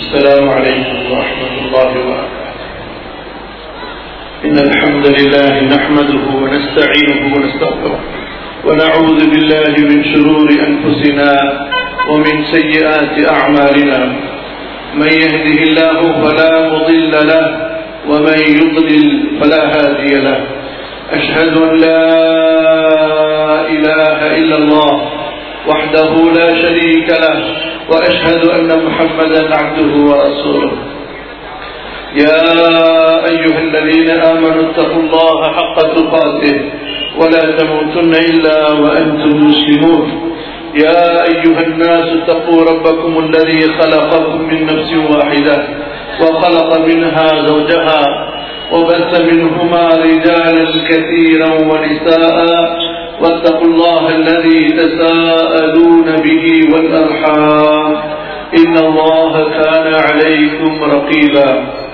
السلام عليكم ورحمة الله وبركاته إن الحمد لله نحمده ونستعينه ونستغفره ونعوذ بالله من شرور أنفسنا ومن سيئات أعمالنا من يهده الله فلا مضل له ومن يضلل فلا هادي له أشهد أن لا إله إلا الله وحده لا شريك له وأشهد أن محمدا عبده ورسوله يا أيها الذين آمنوا اتقوا الله حق تقاته ولا تموتن إلا وأنتم مسلمون يا أيها الناس اتقوا ربكم الذي خلقكم من نفس واحدة وخلق منها زوجها وبث منهما رجالا كثيرا ونساء واتقوا الله الذي تساءلون به والأرحام إن الله كان عليكم رقيبا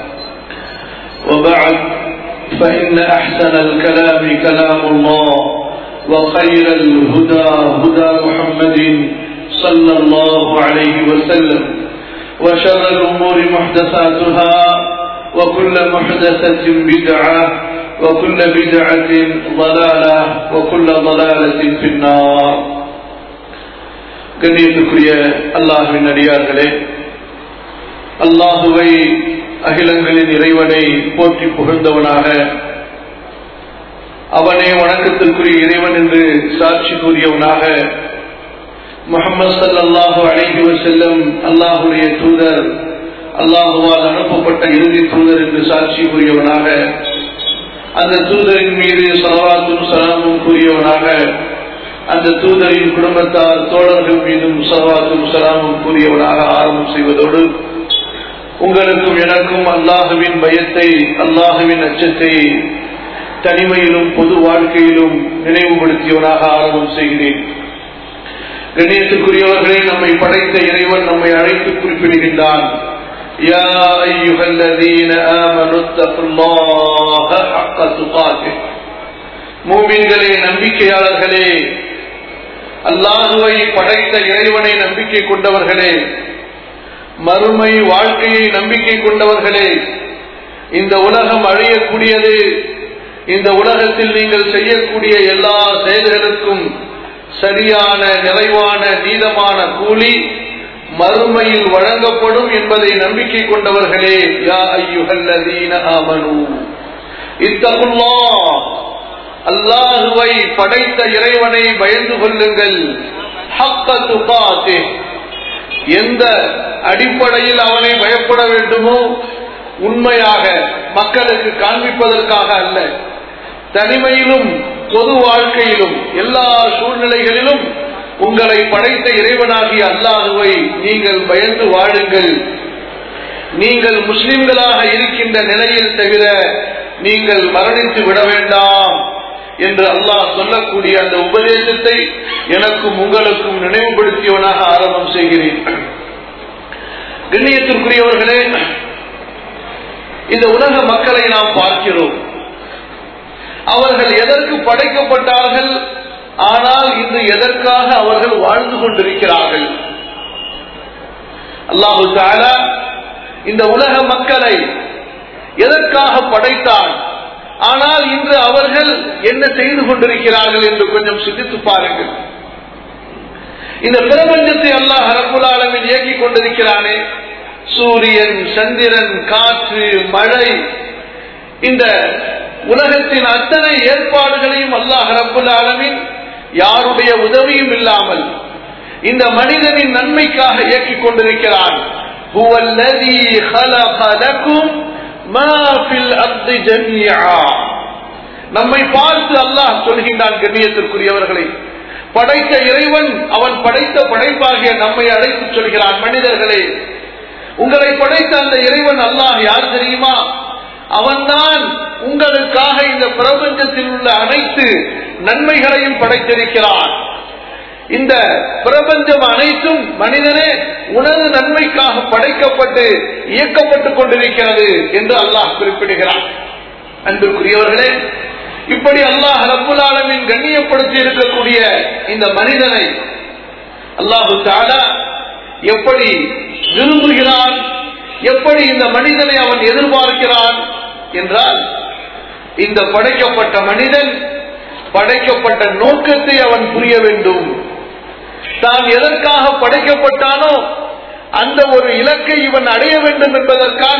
وبعد فإن أحسن الكلام كلام الله وخير الهدى هدى محمد صلى الله عليه وسلم وشر الأمور محدثاتها وكل محدثة بدعة وكل بدعة ضلالة وكل ضلالة في النار கண்ணியத்துக்குரிய அல்லாஹுவின் அடியார்களே அல்லாஹுவை அகிலங்களின் இறைவனை போற்றி புகழ்ந்தவனாக அவனே வணக்கத்திற்குரிய இறைவன் என்று சாட்சி கூறியவனாக முகமது சல்லாஹு அழகி செல்லும் அல்லாஹுடைய தூதர் அல்லாஹுவால் அனுப்பப்பட்ட இறுதி தூதர் என்று சாட்சி கூறியவனாக அந்த தூதரின் மீது சலவாத்தும் சலாமும் கூறியவனாக அந்த தூதரின் குடும்பத்தார் தோழர்கள் மீதும் சலவாத்தும் சலாமும் கூறியவனாக ஆரம்பம் செய்வதோடு உங்களுக்கும் எனக்கும் அல்லாஹுவின் பயத்தை அல்லாஹுவின் அச்சத்தை தனிமையிலும் பொது வாழ்க்கையிலும் நினைவுபடுத்தியவனாக ஆரம்பம் செய்கிறேன் கணேசுக்குரியவர்களே நம்மை படைத்த இறைவன் நம்மை அழைத்து குறிப்பிடுகின்றான் மூமின்களே நம்பிக்கையாளர்களே அல்லாஹுவை படைத்த இறைவனை நம்பிக்கை கொண்டவர்களே மறுமை வாழ்க்கையை நம்பிக்கை கொண்டவர்களே இந்த உலகம் அழியக்கூடியது இந்த உலகத்தில் நீங்கள் செய்யக்கூடிய எல்லா செயல்களுக்கும் சரியான நிறைவான நீதமான கூலி மறுமையில் வழங்கப்படும் என்பதை நம்பிக்கை கொண்டவர்களே யா ஐயுகல்லதீன ஆமனு இத்தகுல்லா அல்லாஹுவை படைத்த இறைவனை பயந்து கொள்ளுங்கள் ஹக்க துகாத்தே எந்த அடிப்படையில் அவனை பயப்பட வேண்டுமோ உண்மையாக மக்களுக்கு காண்பிப்பதற்காக அல்ல தனிமையிலும் பொது வாழ்க்கையிலும் எல்லா சூழ்நிலைகளிலும் உங்களை படைத்த இறைவனாகிய அல்லாஹுவை நீங்கள் பயந்து வாழுங்கள் நீங்கள் முஸ்லிம்களாக இருக்கின்ற நிலையில் தவிர நீங்கள் மரணித்து விட வேண்டாம் என்று அல்லாஹ் சொல்லக்கூடிய அந்த உபதேசத்தை எனக்கும் உங்களுக்கும் நினைவுபடுத்தியவனாக ஆரம்பம் செய்கிறேன் கண்ணியத்திற்குரியவர்களே இந்த உலக மக்களை நாம் பார்க்கிறோம் அவர்கள் எதற்கு படைக்கப்பட்டார்கள் ஆனால் இன்று எதற்காக அவர்கள் வாழ்ந்து கொண்டிருக்கிறார்கள் அல்லாஹு தாலா இந்த உலக மக்களை எதற்காக படைத்தான் ஆனால் இன்று அவர்கள் என்ன செய்து கொண்டிருக்கிறார்கள் என்று கொஞ்சம் சிந்தித்து பாருங்கள் இந்த பிரபஞ்சத்தை அல்லாஹ் ரகுலாலமின் இயக்கிக் கொண்டிருக்கிறானே சூரியன் சந்திரன் காற்று மழை இந்த உலகத்தின் அத்தனை ஏற்பாடுகளையும் அல்லாஹ் ரபுல் ஆலமின் யாருடைய உதவியும் இல்லாமல் இந்த மனிதனின் நன்மைக்காக இயக்கிக் கொண்டிருக்கிறான் நம்மை பார்த்து அல்லாஹ் சொல்கின்றான் கண்ணியத்திற்குரியவர்களை படைத்த இறைவன் அவன் படைத்த படைப்பாகிய நம்மை அழைத்து சொல்கிறான் மனிதர்களே உங்களை படைத்த அந்த இறைவன் அல்லாஹ் யார் தெரியுமா அவன்தான் உங்களுக்காக இந்த பிரபஞ்சத்தில் உள்ள அனைத்து நன்மைகளையும் படைத்திருக்கிறான் இந்த பிரபஞ்சம் அனைத்தும் மனிதனே உனது நன்மைக்காக படைக்கப்பட்டு இயக்கப்பட்டுக் கொண்டிருக்கிறது என்று அல்லாஹ் குறிப்பிடுகிறான் அன்பிற்குரியவர்களே இப்படி அல்லாஹ் ரப்புல் ஆலமின் கண்ணியப்படுத்தி இருக்கக்கூடிய இந்த மனிதனை அல்லாஹு தாலா எப்படி விரும்புகிறான் எப்படி இந்த மனிதனை அவன் எதிர்பார்க்கிறான் என்றால் இந்த படைக்கப்பட்ட மனிதன் படைக்கப்பட்ட நோக்கத்தை அவன் புரிய வேண்டும் தான் எதற்காக படைக்கப்பட்டானோ அந்த ஒரு இலக்கை இவன் அடைய வேண்டும் என்பதற்காக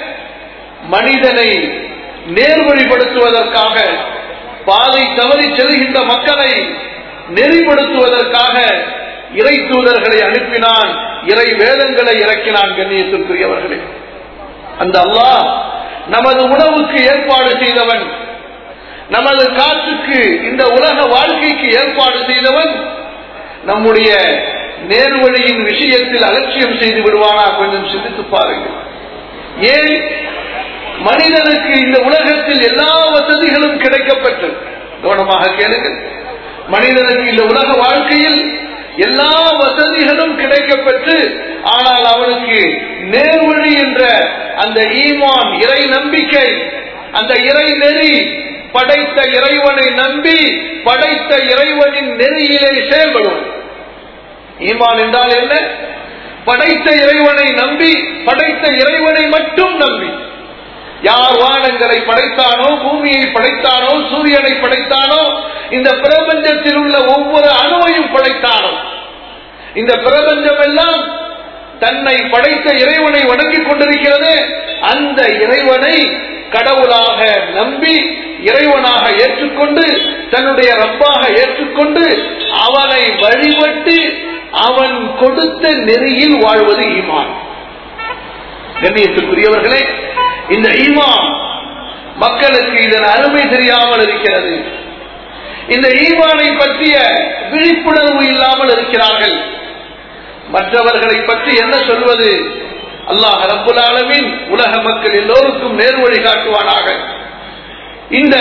மனிதனை நேர்வழிப்படுத்துவதற்காக பாதை தவறி செல்கின்ற மக்களை நெறிப்படுத்துவதற்காக இறை தூதர்களை அனுப்பினான் இறை வேதங்களை இறக்கினான் கண்ணியத்திற்குரியவர்களே அந்த அல்லாஹ் நமது உணவுக்கு ஏற்பாடு செய்தவன் நமது காற்றுக்கு இந்த உலக வாழ்க்கைக்கு ஏற்பாடு செய்தவன் நம்முடைய நேர்வழியின் விஷயத்தில் அலட்சியம் செய்து விடுவானா கொஞ்சம் சிந்தித்து பாருங்கள் ஏன் மனிதனுக்கு இந்த உலகத்தில் எல்லா வசதிகளும் கிடைக்கப்பட்டு கவனமாக கேளுங்கள் மனிதனுக்கு இந்த உலக வாழ்க்கையில் எல்லா வசதிகளும் கிடைக்கப்பெற்று ஆனால் அவனுக்கு நேர்வழி என்ற அந்த ஈமான் இறை நம்பிக்கை அந்த இறை நெறி படைத்த இறைவனை நம்பி படைத்த இறைவனின் நெறியிலே செயல்படும் ஈமான் என்றால் என்ன படைத்த இறைவனை நம்பி படைத்த இறைவனை மட்டும் நம்பி யார் வானங்களை படைத்தானோ பூமியை படைத்தானோ சூரியனை படைத்தானோ இந்த பிரபஞ்சத்தில் உள்ள ஒவ்வொரு அணுவையும் படைத்தானோ இந்த பிரபஞ்சம் எல்லாம் தன்னை படைத்த இறைவனை வணங்கிக் கொண்டிருக்கிறது அந்த இறைவனை கடவுளாக நம்பி இறைவனாக ஏற்றுக்கொண்டு தன்னுடைய ரப்பாக ஏற்றுக்கொண்டு அவனை வழிபட்டு அவன் கொடுத்த நெறியில் வாழ்வது ஈமான் கண்ணியத்திற்குரியவர்களே இந்த ஈமான் மக்களுக்கு இதன் அருமை தெரியாமல் இருக்கிறது இந்த ஈமானை பற்றிய விழிப்புணர்வு இல்லாமல் இருக்கிறார்கள் மற்றவர்களை பற்றி என்ன சொல்வது அல்லாஹ் ரப்புல் ஆலமின் உலக மக்கள் எல்லோருக்கும் நேர்வழி காட்டுவானாக இந்த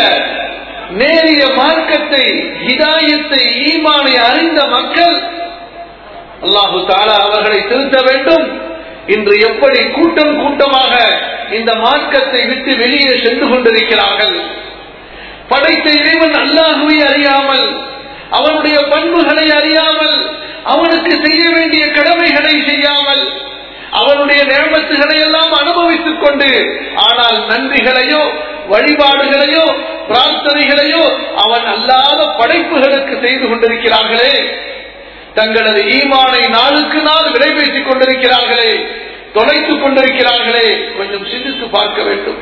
நேரிய மார்க்கத்தை ஹிதாயத்தை ஈமானை அறிந்த மக்கள் அல்லாஹு தாலா அவர்களை திருத்த வேண்டும் இன்று எப்படி கூட்டம் கூட்டமாக இந்த மார்க்கத்தை விட்டு வெளியே சென்று கொண்டிருக்கிறார்கள் படைத்த இறைவன் அல்லாஹுவை அறியாமல் அவனுடைய பண்புகளை அறியாமல் அவனுக்கு செய்ய வேண்டிய கடமைகளை செய்யாமல் அவனுடைய நேமத்துகளை எல்லாம் அனுபவித்துக் கொண்டு ஆனால் நன்றிகளையோ வழிபாடுகளையோ பிரார்த்தனைகளையோ அவன் அல்லாத படைப்புகளுக்கு செய்து கொண்டிருக்கிறார்களே தங்களது ஈமானை நாளுக்கு நாள் விலை பேசிக் கொண்டிருக்கிறார்களே தொலைத்துக் கொண்டிருக்கிறார்களே கொஞ்சம் சிந்தித்து பார்க்க வேண்டும்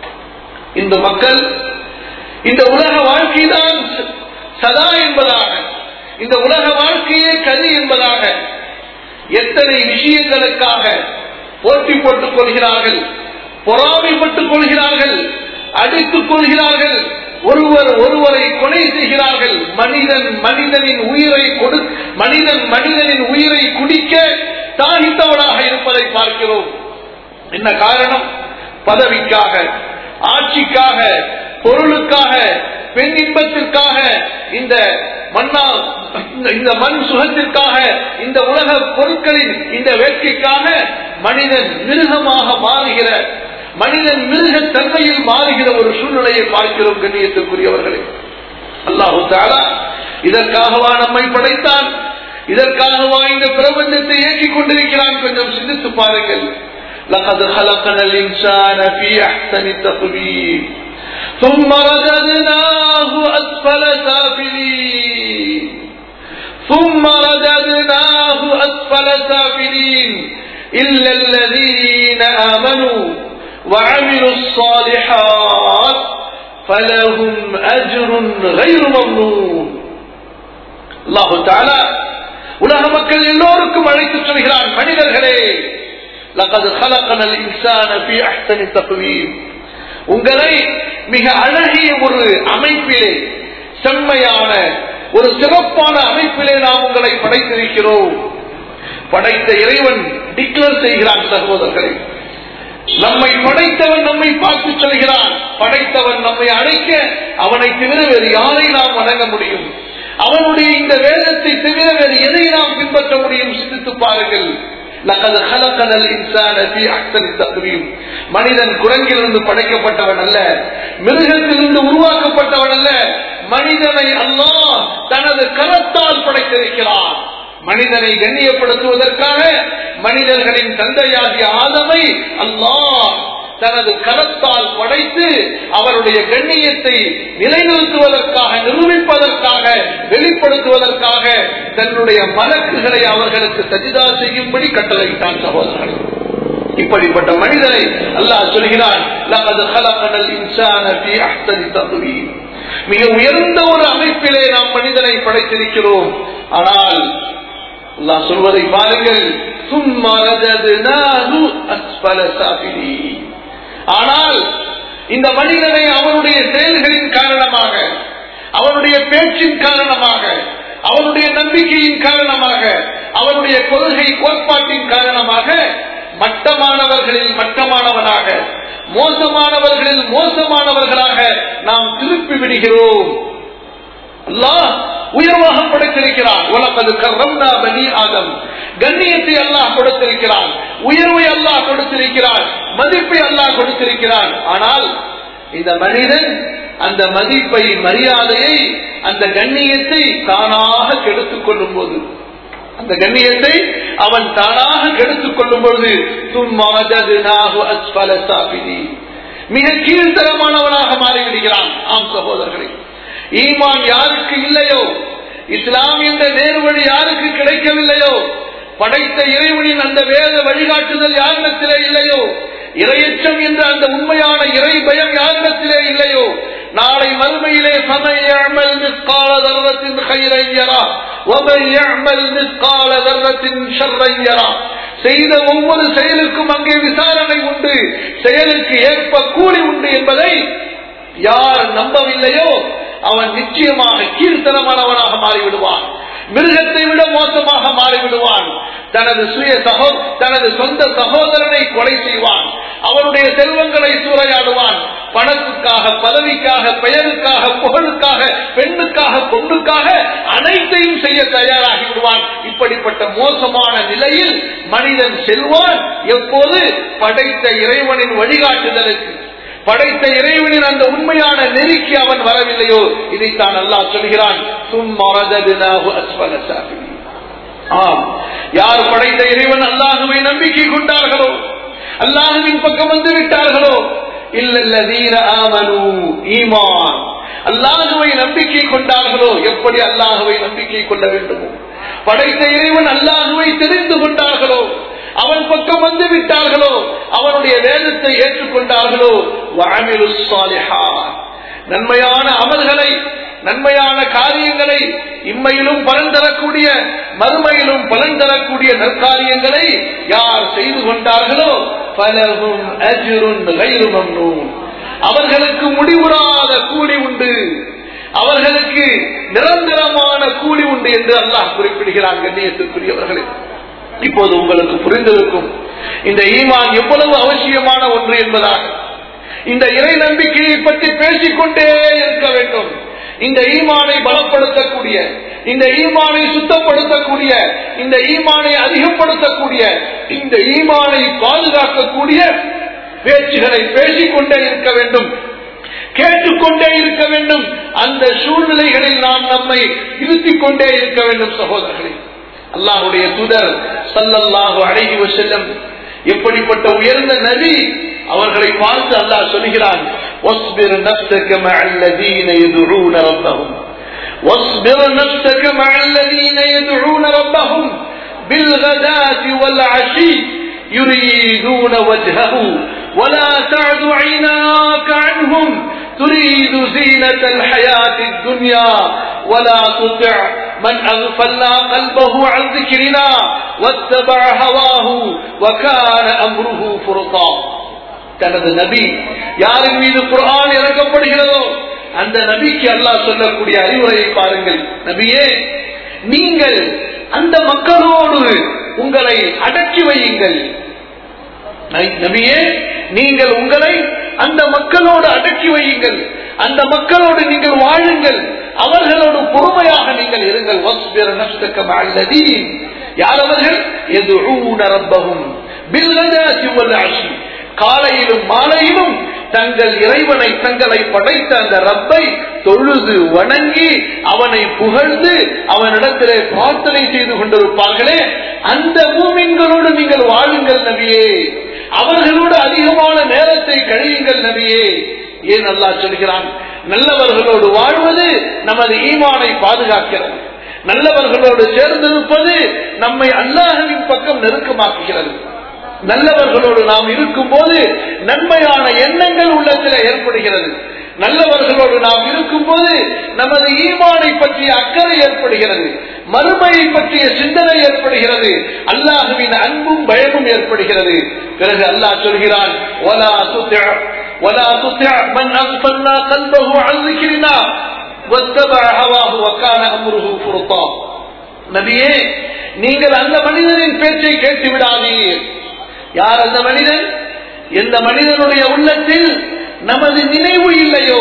இந்த மக்கள் இந்த உலக வாழ்க்கைதான் சதா என்பதாக இந்த உலக வாழ்க்கையே கதி என்பதாக எத்தனை விஷயங்களுக்காக போட்டி போட்டுக் கொள்கிறார்கள் பொறாமைப்பட்டுக் கொள்கிறார்கள் அடித்துக் கொள்கிறார்கள் ஒருவர் ஒருவரை கொலை செய்கிறார்கள் மனிதன் மனிதனின் உயிரை கொடு மனிதன் மனிதனின் உயிரை குடிக்க தாகித்தவனாக இருப்பதை பார்க்கிறோம் என்ன காரணம் பதவிக்காக ஆட்சிக்காக பொருளுக்காக பெண் இன்பத்திற்காக இந்த மண்ணால் இந்த மண் சுகத்திற்காக இந்த உலக பொருட்களின் இந்த வேட்கைக்காக மனிதன் மிருகமாக மாறுகிற மனிதன் மிருக தன்மையில் மாறுகிற ஒரு சூழ்நிலையை பார்க்கிறோம் கண்ணியத்திற்குரியவர்களே அல்லாஹு தாலா இதற்காகவா நம்மை படைத்தான் இதற்காகவா இந்த பிரபஞ்சத்தை இயக்கிக் கொண்டிருக்கிறான் கொஞ்சம் சிந்தித்து பாருங்கள் لقد خلقنا الإنسان في أحسن تقويم ثم رددناه أسفل سافلين ثم رددناه أسفل سافلين إلا الذين آمنوا وعملوا الصالحات فلهم أجر غير ممنون الله تعالى உலக மக்கள் எல்லோருக்கும் அழைத்து சொல்கிறான் மனிதர்களே لقد خلقنا الانسان في احسن تقويم உங்களை மிக அழகிய ஒரு அமைப்பிலே செம்மையான ஒரு சிறப்பான அமைப்பிலே நாம் உங்களை படைத்திருக்கிறோம் படைத்த இறைவன் டிக்ளேர் செய்கிறான் சகோதரர்களை நம்மை படைத்தவன் நம்மை பார்த்து சொல்கிறான் படைத்தவன் நம்மை அழைக்க அவனை தவிர வேறு யாரை நாம் வணங்க முடியும் அவனுடைய இந்த வேதத்தை தவிர வேறு எதை நாம் பின்பற்ற முடியும் சிந்தித்து பாருங்கள் மனிதன் குரங்கிலிருந்து படைக்கப்பட்டவன் அல்ல மிருகத்திலிருந்து உருவாக்கப்பட்டவன் அல்ல மனிதனை அல்லாஹ் தனது கரத்தால் படைத்திருக்கிறான் மனிதனை கண்ணியப்படுத்துவதற்காக மனிதர்களின் தந்தையாகிய ஆதமை அல்லாஹ் தனது கரத்தால் படைத்து அவருடைய கண்ணியத்தை நிலைநிறுத்துவதற்காக நிரூபிப்பதற்காக வெளிப்படுத்துவதற்காக தன்னுடைய மலக்குகளை அவர்களுக்கு சஜிதா செய்யும்படி கட்டளையிட்டான் சகோதரர்கள் இப்படிப்பட்ட மனிதனை அல்லாஹ் சொல்கிறான் "லகத் خلقنا الإنسان في أحسن تقويم." மிக உயர்ந்த ஒரு அமைப்பிலே நாம் மனிதனை படைத்திருக்கிறோம் ஆனால் அல்லாஹ் சொல்வதை பாருங்கள் "ثم رددناه أسفل سافلين." ஆனால் இந்த மனிதனை அவனுடைய செயல்களின் காரணமாக அவனுடைய பேச்சின் காரணமாக அவனுடைய நம்பிக்கையின் காரணமாக அவனுடைய கொள்கை கோட்பாட்டின் காரணமாக மட்டமானவர்களில் மட்டமானவனாக மோசமானவர்களில் மோசமானவர்களாக நாம் திருப்பி விடுகிறோம் அல்லாஹ் உயர்வாக படைத்திருக்கிறான் உலகது கர்ரம்னா பனி ஆதம் கண்ணியத்தை அல்லாஹ் கொடுத்திருக்கிறான் உயர்வை அல்லாஹ் கொடுத்திருக்கிறான் மதிப்பை அல்லாஹ் கொடுத்திருக்கிறான் ஆனால் இந்த மனிதன் அந்த மதிப்பை மரியாதையை அந்த கண்ணியத்தை தானாக கெடுத்துக் கொள்ளும் போது அந்த கண்ணியத்தை அவன் தானாக கெடுத்துக் கொள்ளும் பொழுது தும்மாஜதுனாஹு அஸ்ஃபல சாபிலி மிக கீழ்த்தரமானவனாக மாறிவிடுகிறான் ஆம் சகோதரர்களே ஈமான் யாருக்கு இல்லையோ இஸ்லாம் என்ற நேர்வழி யாருக்கு கிடைக்கவில்லையோ படைத்த இறைவனின் அந்த வேத வழிகாட்டுதல் யாரிடத்திலே இல்லையோ இரையச்சம் என்ற அந்த உண்மையான இறை பயம் யாரிடத்திலே இல்லையோ நாளை மறுமையிலே சமையமல் மிஸ்கால தர்வத்தின் கைரையரா ஒமையமல் மிஸ்கால தர்வத்தின் ஷர்ரையரா செய்த ஒவ்வொரு செயலுக்கும் அங்கே விசாரணை உண்டு செயலுக்கு ஏற்ப கூலி உண்டு என்பதை யார் நம்பவில்லையோ அவன் நிச்சயமாக கீழ்த்தனமானவனாக மாறிவிடுவான் மிருகத்தை விட மோசமாக மாறிவிடுவான் தனது சுய சகோ தனது சொந்த சகோதரனை கொலை செய்வான் அவனுடைய செல்வங்களை சூறையாடுவான் பணத்துக்காக பதவிக்காக பெயருக்காக புகழுக்காக பெண்ணுக்காக பொண்ணுக்காக அனைத்தையும் செய்ய தயாராகி விடுவான் இப்படிப்பட்ட மோசமான நிலையில் மனிதன் செல்வான் எப்போது படைத்த இறைவனின் வழிகாட்டுதலுக்கு படைத்த இறைவனின் அந்த உண்மையான நெருக்கி அவன் வரவில்லையோ இதைத்தான் அல்லாஹ் சொல்கிறான் சும்மரதனாகு அஸ்வல சாபிலி ஆம் யார் படைத்த இறைவன் அல்லாஹுவை நம்பிக்கை கொண்டார்களோ அல்லாஹுவின் பக்கம் வந்து விட்டார்களோ இல்லல்லதீன ஆமனு ஈமான் அல்லாஹுவை நம்பிக்கை கொண்டார்களோ எப்படி அல்லாஹுவை நம்பிக்கை கொள்ள வேண்டுமோ படைத்த இறைவன் அல்லாஹுவை தெரிந்து கொண்டார்களோ அவன் பக்கம் வந்து விட்டார்களோ அவனுடைய வேதத்தை ஏற்றுக்கொண்டார்களோ வஅமிலு ஸாலிஹாத் நன்மையான அமல்களை நன்மையான காரியங்களை இம்மையிலும் பலன் தரக்கூடிய மறுமையிலும் பலன் தரக்கூடிய நற்காரியங்களை யார் செய்து கொண்டார்களோ பலகும் அஜ்ருன் கைரு மம்னூன் அவர்களுக்கு முடிவுறாத கூலி உண்டு அவர்களுக்கு நிரந்தரமான கூலி உண்டு என்று அல்லாஹ் குறிப்பிடுகிறான் கண்ணியத்திற்குரியவர்களே இப்போது உங்களுக்கு புரிந்திருக்கும் இந்த ஈமான் எவ்வளவு அவசியமான ஒன்று என்பதாக இந்த இறை நம்பிக்கையை பற்றி பேசிக்கொண்டே இருக்க வேண்டும் இந்த ஈமானை பலப்படுத்தக்கூடிய இந்த ஈமானை சுத்தப்படுத்தக்கூடிய இந்த ஈமானை அதிகப்படுத்தக்கூடிய இந்த ஈமானை பாதுகாக்கக்கூடிய பேச்சுகளை பேசிக்கொண்டே இருக்க வேண்டும் கேட்டுக்கொண்டே இருக்க வேண்டும் அந்த சூழ்நிலைகளில் நாம் நம்மை இருத்திக் கொண்டே இருக்க வேண்டும் சகோதரர்களே அல்லாஹுடைய தூதர் சல்லல்லாஹு அழகி செல்லும் எப்படிப்பட்ட உயர்ந்த நபி அவர்களை பார்த்து அல்லாஹ் சொல்கிறான் واصبر نفسك مع الذين يدعون ربهم واصبر نفسك مع الذين يدعون ربهم بالغداة والعشي يريدون وجهه ولا تعد عيناك عنهم تريد زينة الحياة الدنيا ولا تطع من أغفلنا قلبه عن ذكرنا واتبع هواه وكان أمره فرطا தனது நபி யாரின் மீது குரான் இறக்கப்படுகிறதோ அந்த நபிக்கு அல்லாஹ் சொல்லக்கூடிய அறிவுரையை பாருங்கள் நபியே நீங்கள் அந்த மக்களோடு உங்களை அடக்கி வையுங்கள் நபியே நீங்கள் உங்களை அந்த மக்களோடு அடக்கி வையுங்கள் அந்த மக்களோடு நீங்கள் வாழுங்கள் அவர்களோடு பொறுமையாக நீங்கள் இருங்கள் யார் அவர்கள் காலையிலும் மாலையிலும் தங்கள் இறைவனை தங்களை படைத்த அந்த ரப்பை தொழுது வணங்கி அவனை புகழ்ந்து அவனிடத்திலே பிரார்த்தனை செய்து கொண்டிருப்பார்களே அந்த மூமின்களோடு நீங்கள் வாழுங்கள் நபியே அவர்களோடு அதிகமான நேரத்தை கழியுங்கள் நபியே ஏன் அல்லாஹ் சொல்கிறான் நல்லவர்களோடு வாழ்வது நமது ஈமானை பாதுகாக்கிறது நல்லவர்களோடு சேர்ந்திருப்பது நம்மை அல்லாஹுவின் பக்கம் நெருக்கமாக்குகிறது நல்லவர்களோடு நாம் இருக்கும் போது நன்மையான எண்ணங்கள் உள்ளத்தில் ஏற்படுகிறது நல்லவர்களோடு நாம் இருக்கும் போது நமது ஈமானை பற்றிய அக்கறை ஏற்படுகிறது மறுமையை பற்றிய சிந்தனை ஏற்படுகிறது அல்லாஹுவின் அன்பும் பயமும் ஏற்படுகிறது பிறகு அல்லாஹ் சொல்கிறான் "வலா துத்தி' ولا تطع من أغفلنا قلبه عن ذكرنا واتبع هواه وكان أمره فرطا நபியே நீங்கள் அந்த மனிதனின் பேச்சை கேட்டு விடாதீர் யார் அந்த மனிதன் எந்த மனிதனுடைய உள்ளத்தில் நமது நினைவு இல்லையோ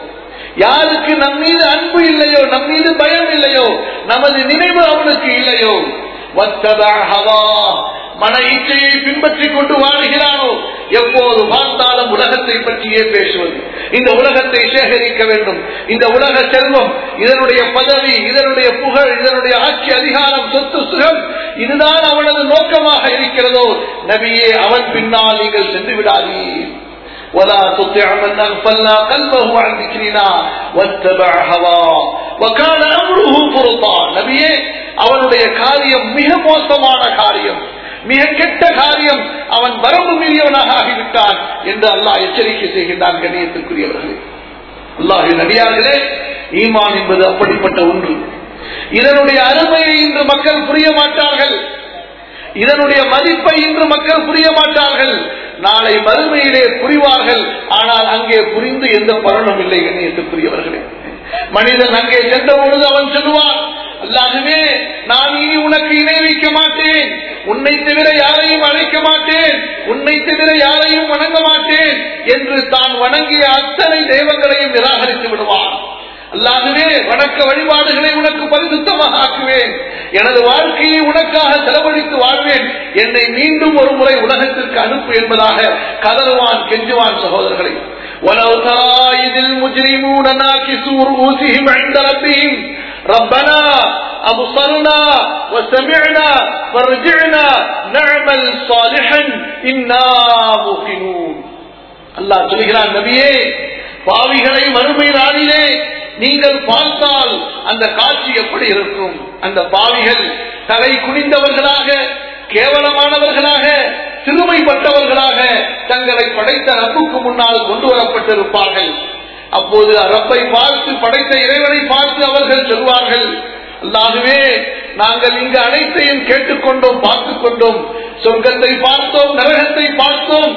யாருக்கு நம் மீது அன்பு இல்லையோ நம் மீது பயம் இல்லையோ நமது நினைவு அவனுக்கு இல்லையோ வத்தபா ஹவா மன இச்சையை பின்பற்றி கொண்டு வாழ்கிறானோ எப்போது பார்த்தாலும் உலகத்தை பற்றியே பேசுவது இந்த உலகத்தை சேகரிக்க வேண்டும் இந்த உலக செல்வம் இதனுடைய பதவி இதனுடைய புகழ் இதனுடைய ஆட்சி அதிகாரம் சொத்து சுகம் இதுதான் அவனது நோக்கமாக இருக்கிறதோ நபியே அவன் பின்னால் நீங்கள் சென்று விடாதீர் ولا تطع من اغفلنا قلبه عن ذكرنا واتبع هواه وكان امره فرطا நபியே அவனுடைய காரியம் மிக மோசமான காரியம் மிக கெட்ட காரியம் அவன் வரம்பு மீறியவனாக ஆகிவிட்டான் என்று அல்லாஹ் எச்சரிக்கை செய்கின்றான் கண்ணியத்திற்குரியவர்களே அல்லாஹின் அடியார்களே ஈமான் என்பது அப்படிப்பட்ட ஒன்று இதனுடைய அருமையை இன்று மக்கள் புரிய மாட்டார்கள் இதனுடைய மதிப்பை இன்று மக்கள் புரிய மாட்டார்கள் நாளை மறுமையிலே புரிவார்கள் ஆனால் அங்கே புரிந்து எந்த பலனும் இல்லை கண்ணியத்திற்குரியவர்களே மனிதன் அங்கே சென்ற பொழுது அவன் சொல்லுவான் அல்லாகவே நான் இனி உனக்கு இணை வைக்க மாட்டேன் உன்னை தவிர யாரையும் அழைக்க மாட்டேன் உன்னை தவிர யாரையும் வணங்க மாட்டேன் என்று தான் வணங்கிய அத்தனை தெய்வங்களையும் நிராகரித்து விடுவான் அல்லாகவே வணக்க வழிபாடுகளை உனக்கு பரிசுத்தமாக ஆக்குவேன் எனது வாழ்க்கையை உனக்காக செலவழித்து வாழ்வேன் என்னை மீண்டும் ஒரு முறை உலகத்திற்கு அனுப்பு என்பதாக கதறுவான் கெஞ்சுவான் சகோதரர்களை ولو ترى إذ المجرمون ناكسوا رؤوسهم عند ربهم ربنا أبصرنا وسمعنا فارجعنا نعمل صالحا إنا موقنون அல்லாஹ் சொல்கிறான் நபியே பாவிகளை மறுமை நாளிலே நீங்கள் பார்த்தால் அந்த காட்சி எப்படி இருக்கும் அந்த பாவிகள் தலை குனிந்தவர்களாக கேவலமானவர்களாக சிறுமைப்பட்டவர்களாக தங்களை படைத்த ரப்புக்கு முன்னால் கொண்டு வரப்பட்டிருப்பார்கள் அப்போது ரப்பை பார்த்து படைத்த இறைவனை பார்த்து அவர்கள் சொல்வார்கள் அல்லாகவே நாங்கள் இங்கு அனைத்தையும் கேட்டுக்கொண்டோம் பார்த்துக் கொண்டோம் சொர்க்கத்தை பார்த்தோம் நரகத்தை பார்த்தோம்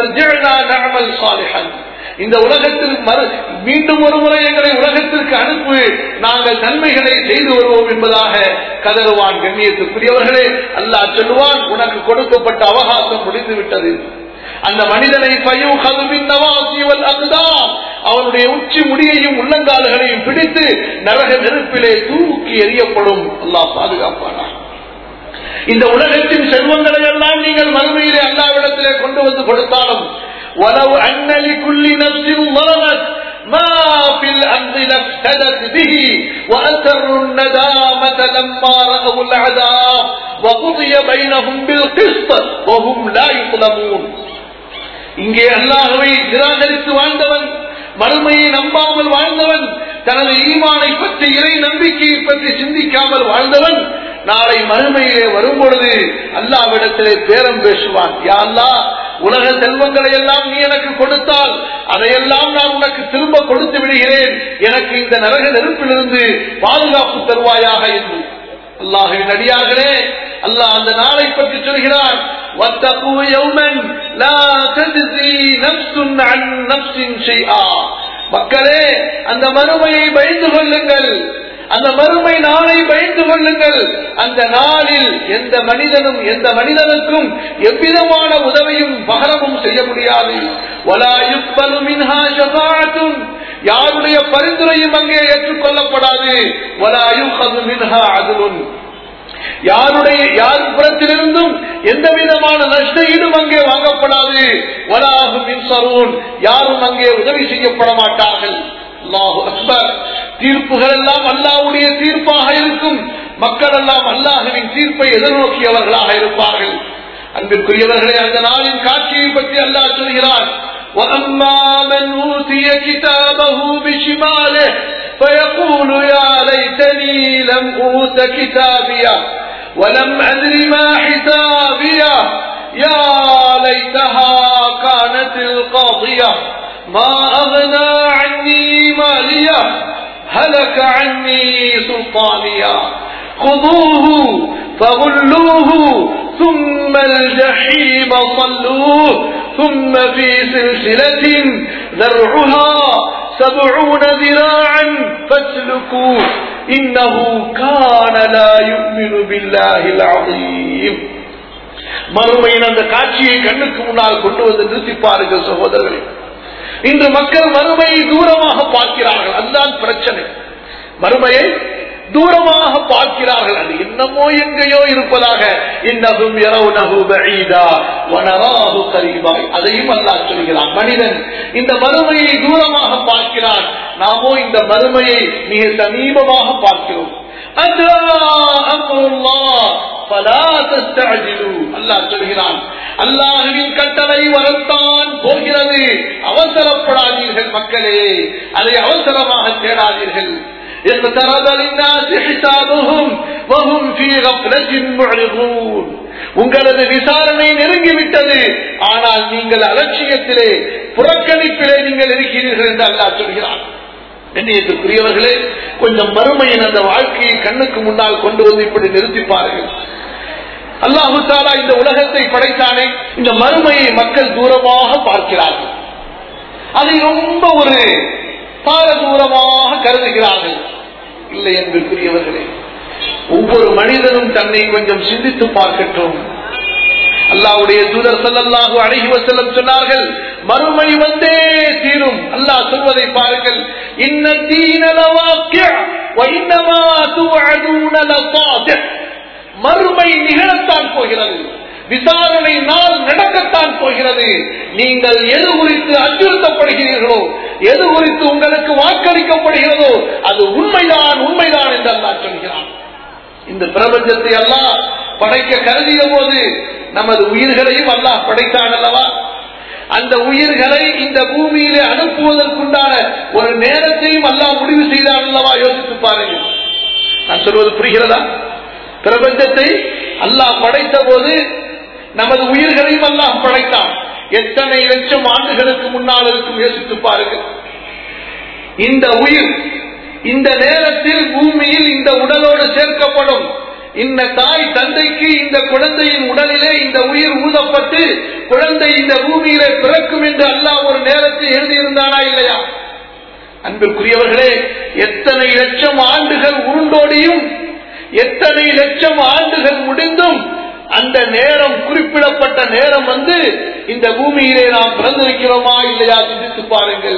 சாலிஹன் இந்த உலகத்தில் மறு மீண்டும் ஒரு முறை எங்களை உலகத்திற்கு அனுப்பு நாங்கள் நன்மைகளை செய்து வருவோம் என்பதாக கதறுவான் கண்ணியத்துக்குரியவர்களே அல்லாஹ் சொல்லுவான் உனக்கு கொடுக்கப்பட்ட அவகாசம் முடிந்து விட்டது அந்த மனிதனை பையும் கதுவின் நவாசிவல் அதுதான் அவனுடைய உச்சி முடியையும் உள்ளங்கால்களையும் பிடித்து நரக நெருப்பிலே தூக்கி எறியப்படும் அல்லாஹ் பாதுகாப்பானா இந்த உலகத்தின் செல்வங்களை எல்லாம் நீங்கள் மறுமையிலே அல்லாவிடத்திலே கொண்டு வந்து கொடுத்தாலும் ولو أن لكل نفس ظلمت ما في الأرض لافتدت به وأسروا الندامة لما رأوا العذاب وقضي بينهم بالقسط وهم لا يظلمون இங்கே அல்லாஹுவை நிராகரித்து வாழ்ந்தவன் மறுமையை நம்பாமல் வாழ்ந்தவன் தனது ஈமானை பற்றி இறை நம்பிக்கையை பற்றி சிந்திக்காமல் வாழ்ந்தவன் நாளை மறுமையிலே வரும் பொழுது அல்லாவிடத்திலே பேரம் பேசுவான் யா அல்லா உலக செல்வங்களை எல்லாம் நீ எனக்கு கொடுத்தால் அதையெல்லாம் நான் உனக்கு திரும்ப கொடுத்து விடுகிறேன் எனக்கு இந்த நரக நெருப்பிலிருந்து பாதுகாப்பு தருவாயாக என்று அல்லாஹின் அடியார்களே அல்லாஹ் அந்த நாளை பற்றி சொல்கிறான் واتقوا يوما لا تجزي نفس عن نفس شيئا மக்களே அந்த மறுமையை பயந்து கொள்ளுங்கள் அந்த மறுமை நாளை பயந்து கொள்ளுங்கள் அந்த நாளில் எந்த மனிதனும் எந்த மனிதனுக்கும் எவ்விதமான உதவியும் பகரமும் செய்ய முடியாது யாருடைய பரிந்துரையும் அங்கே ஏற்றுக்கொள்ளப்படாது மின்ஹா அதுலும் யாருடைய யார் புறத்திலிருந்தும் எந்த விதமான நஷ்ட ஈடும் அங்கே வாங்கப்படாது வலாகும் மின்சரூன் யாரும் அங்கே உதவி செய்யப்பட மாட்டார்கள் அல்லாஹு அக்பர் தீர்ப்புகள் எல்லாம் அல்லாவுடைய தீர்ப்பாக இருக்கும் மக்கள் எல்லாம் அல்லாஹுவின் தீர்ப்பை எதிர்நோக்கியவர்களாக இருப்பார்கள் அன்பிற்குரியவர்களே அந்த நாளின் காட்சியை பற்றி அல்லாஹ் சொல்கிறான் وأما من أوتي كتابه بشماله فيقول يا ليتني لم أوت كتابيه ولم أدر ما حسابيه يا ليتها كانت القاضية ما أغنى عني مالية هلك عني سلطانية خذوه فغلوه ثم الجحيم صلوه ثم في سلسلة ذرعها سبعون ذراعا فاسلكوه إنه كان لا يؤمن بالله العظيم மறுமையின் அந்த காட்சியை கண்ணுக்கு முன்னால் கொண்டு வந்து நிறுத்திப்பார்கள் சகோதரர்களே இன்று மக்கள் மறுமையை தூரமாக பார்க்கிறார்கள் அதுதான் பிரச்சனை மறுமையை தூரமாக பார்க்கிறார்கள் அது என்னமோ எங்கேயோ இருப்பதாக இன்னகும் இரவுனகு பஈதா வனராஹு கரீபா அதையும் அல்லாஹ் சொல்கிறான் மனிதன் இந்த மறுமையை தூரமாக பார்க்கிறான் நாமோ இந்த மறுமையை மிக சமீபமாக பார்க்கிறோம் அல்லாஹ் சொல்கிறான் அல்லாஹுவின் கட்டளை வரத்தான் போகிறது அவசரப்படாதீர்கள் மக்களே அதை அவசரமாக தேடாதீர்கள் اقترب للناس حسابهم وهم في غفلة معرضون உங்களது விசாரணை நெருங்கிவிட்டது ஆனால் நீங்கள் அலட்சியத்திலே புறக்கணிப்பிலே நீங்கள் இருக்கிறீர்கள் என்று அல்லாஹ் சொல்கிறான் எண்ணியத்துக்குரியவர்களே கொஞ்சம் மறுமையின் அந்த வாழ்க்கையை கண்ணுக்கு முன்னால் கொண்டு வந்து இப்படி நிறுத்திப்பார்கள் அல்லாஹு தாலா இந்த உலகத்தை படைத்தானே இந்த மறுமையை மக்கள் தூரமாக பார்க்கிறார்கள் அதை ரொம்ப ஒரு பார தூரமாக கருதுகிறார்கள் இல்லை என்பதற்குரியவர்களே ஒவ்வொரு மனிதனும் தன்னை கொஞ்சம் சிந்தித்து பார்க்கட்டும் அல்லாவுடைய தூதர் சல்லல்லாஹு அழகி வசல்லம் சொன்னார்கள் மறுமை வந்தே தீரும் அல்லாஹ் சொல்வதை பாருங்கள் இன்ன மறுமை நிகழத்தான் போகிறது விசாரணை நாள் நடக்கத்தான் போகிறது நீங்கள் எது குறித்து அச்சுறுத்தப்படுகிறீர்களோ எது குறித்து உங்களுக்கு வாக்களிக்கப்படுகிறதோ அது உண்மைதான் உண்மைதான் என்று அல்லா சொல்கிறான் இந்த பிரபஞ்சத்தை எல்லாம் படைக்க கருதிய போது நமது உயிர்களையும் அல்லாஹ் படைத்தான் அல்லவா அந்த உயிர்களை இந்த பூமியிலே அனுப்புவதற்குண்டான ஒரு நேரத்தையும் அல்லாஹ் முடிவு செய்தான் அல்லவா யோசித்து பாருங்கள் நான் சொல்வது புரிகிறதா பிரபஞ்சத்தை அல்லாஹ் படைத்த போது நமது உயிர்களையும் அல்லாஹ் படைத்தான் எத்தனை லட்சம் ஆண்டுகளுக்கு முன்னால் இருக்கும் யோசித்து பாருங்கள் இந்த உயிர் இந்த நேரத்தில் பூமியில் இந்த உடலோடு சேர்க்கப்படும் இந்த தாய் தந்தைக்கு இந்த குழந்தையின் உடலிலே இந்த உயிர் ஊதப்பட்டு குழந்தை இந்த பூமியிலே பிறக்கும் என்று அல்லாஹ் ஒரு நேரத்தை எழுதியிருந்தானா இல்லையா அன்பிற்குரியவர்களே எத்தனை லட்சம் ஆண்டுகள் உருண்டோடியும் எத்தனை லட்சம் ஆண்டுகள் முடிந்தும் அந்த நேரம் குறிப்பிடப்பட்ட நேரம் வந்து இந்த பூமியிலே நாம் பிறந்திருக்கிறோமா இல்லையா சிந்தித்து பாருங்கள்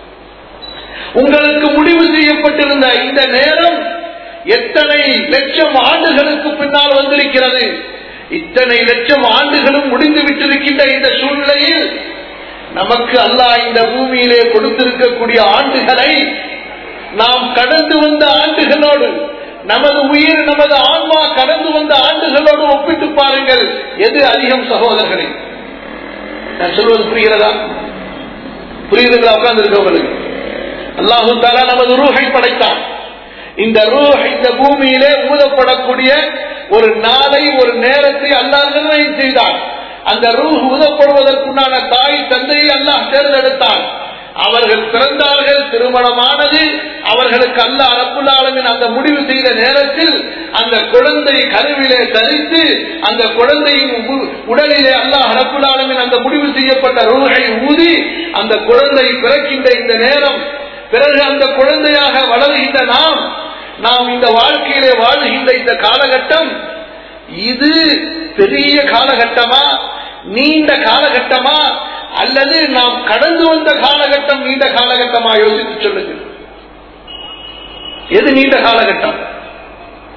உங்களுக்கு முடிவு செய்யப்பட்டிருந்த இந்த நேரம் எத்தனை லட்சம் ஆண்டுகளுக்கு பின்னால் வந்திருக்கிறது இத்தனை லட்சம் ஆண்டுகளும் முடிந்து விட்டிருக்கின்ற இந்த சூழ்நிலையில் நமக்கு அல்லாஹ் இந்த பூமியிலே கொடுத்திருக்கக்கூடிய ஆண்டுகளை நாம் கடந்து வந்த ஆண்டுகளோடு நமது உயிர் நமது ஆன்மா கடந்து வந்த ஆண்டுகளோடு ஒப்பிட்டு பாருங்கள் எது அதிகம் சகோதரர்களே நான் சொல்வது புரிகிறதா புரியுதுங்களா உட்கார்ந்து இருக்கவங்களுக்கு அல்லாஹு தாலா நமது ரூஹை படைத்தான் இந்த ரூஹ் இந்த பூமியிலே ஊதப்படக்கூடிய ஒரு நாளை ஒரு நேரத்தை அல்லாஹ் நிர்ணயம் செய்தான் அந்த ரூஹ் ஊதப்படுவதற்குண்டான தாய் தந்தையை அல்லாஹ் தேர்ந்தெடுத்தான் அவர்கள் பிறந்தார்கள் திருமணமானது அவர்களுக்கு அல்ல அரப்புலாளமின் அந்த முடிவு செய்த நேரத்தில் அந்த குழந்தை கருவிலே தரித்து அந்த குழந்தையின் உடலிலே அல்லாஹ் அரப்புலாளமின் அந்த முடிவு செய்யப்பட்ட ரூஹை ஊதி அந்த குழந்தை பிறக்கின்ற இந்த நேரம் பிறகு அந்த குழந்தையாக வளர்கின்ற நாம் நாம் இந்த வாழ்க்கையிலே வாழ்கின்ற இந்த காலகட்டம் இது பெரிய காலகட்டமா நீண்ட காலகட்டமா அல்லது நாம் கடந்து வந்த காலகட்டம் நீண்ட காலகட்டமா யோசித்து சொல்லுங்க எது நீண்ட காலகட்டம்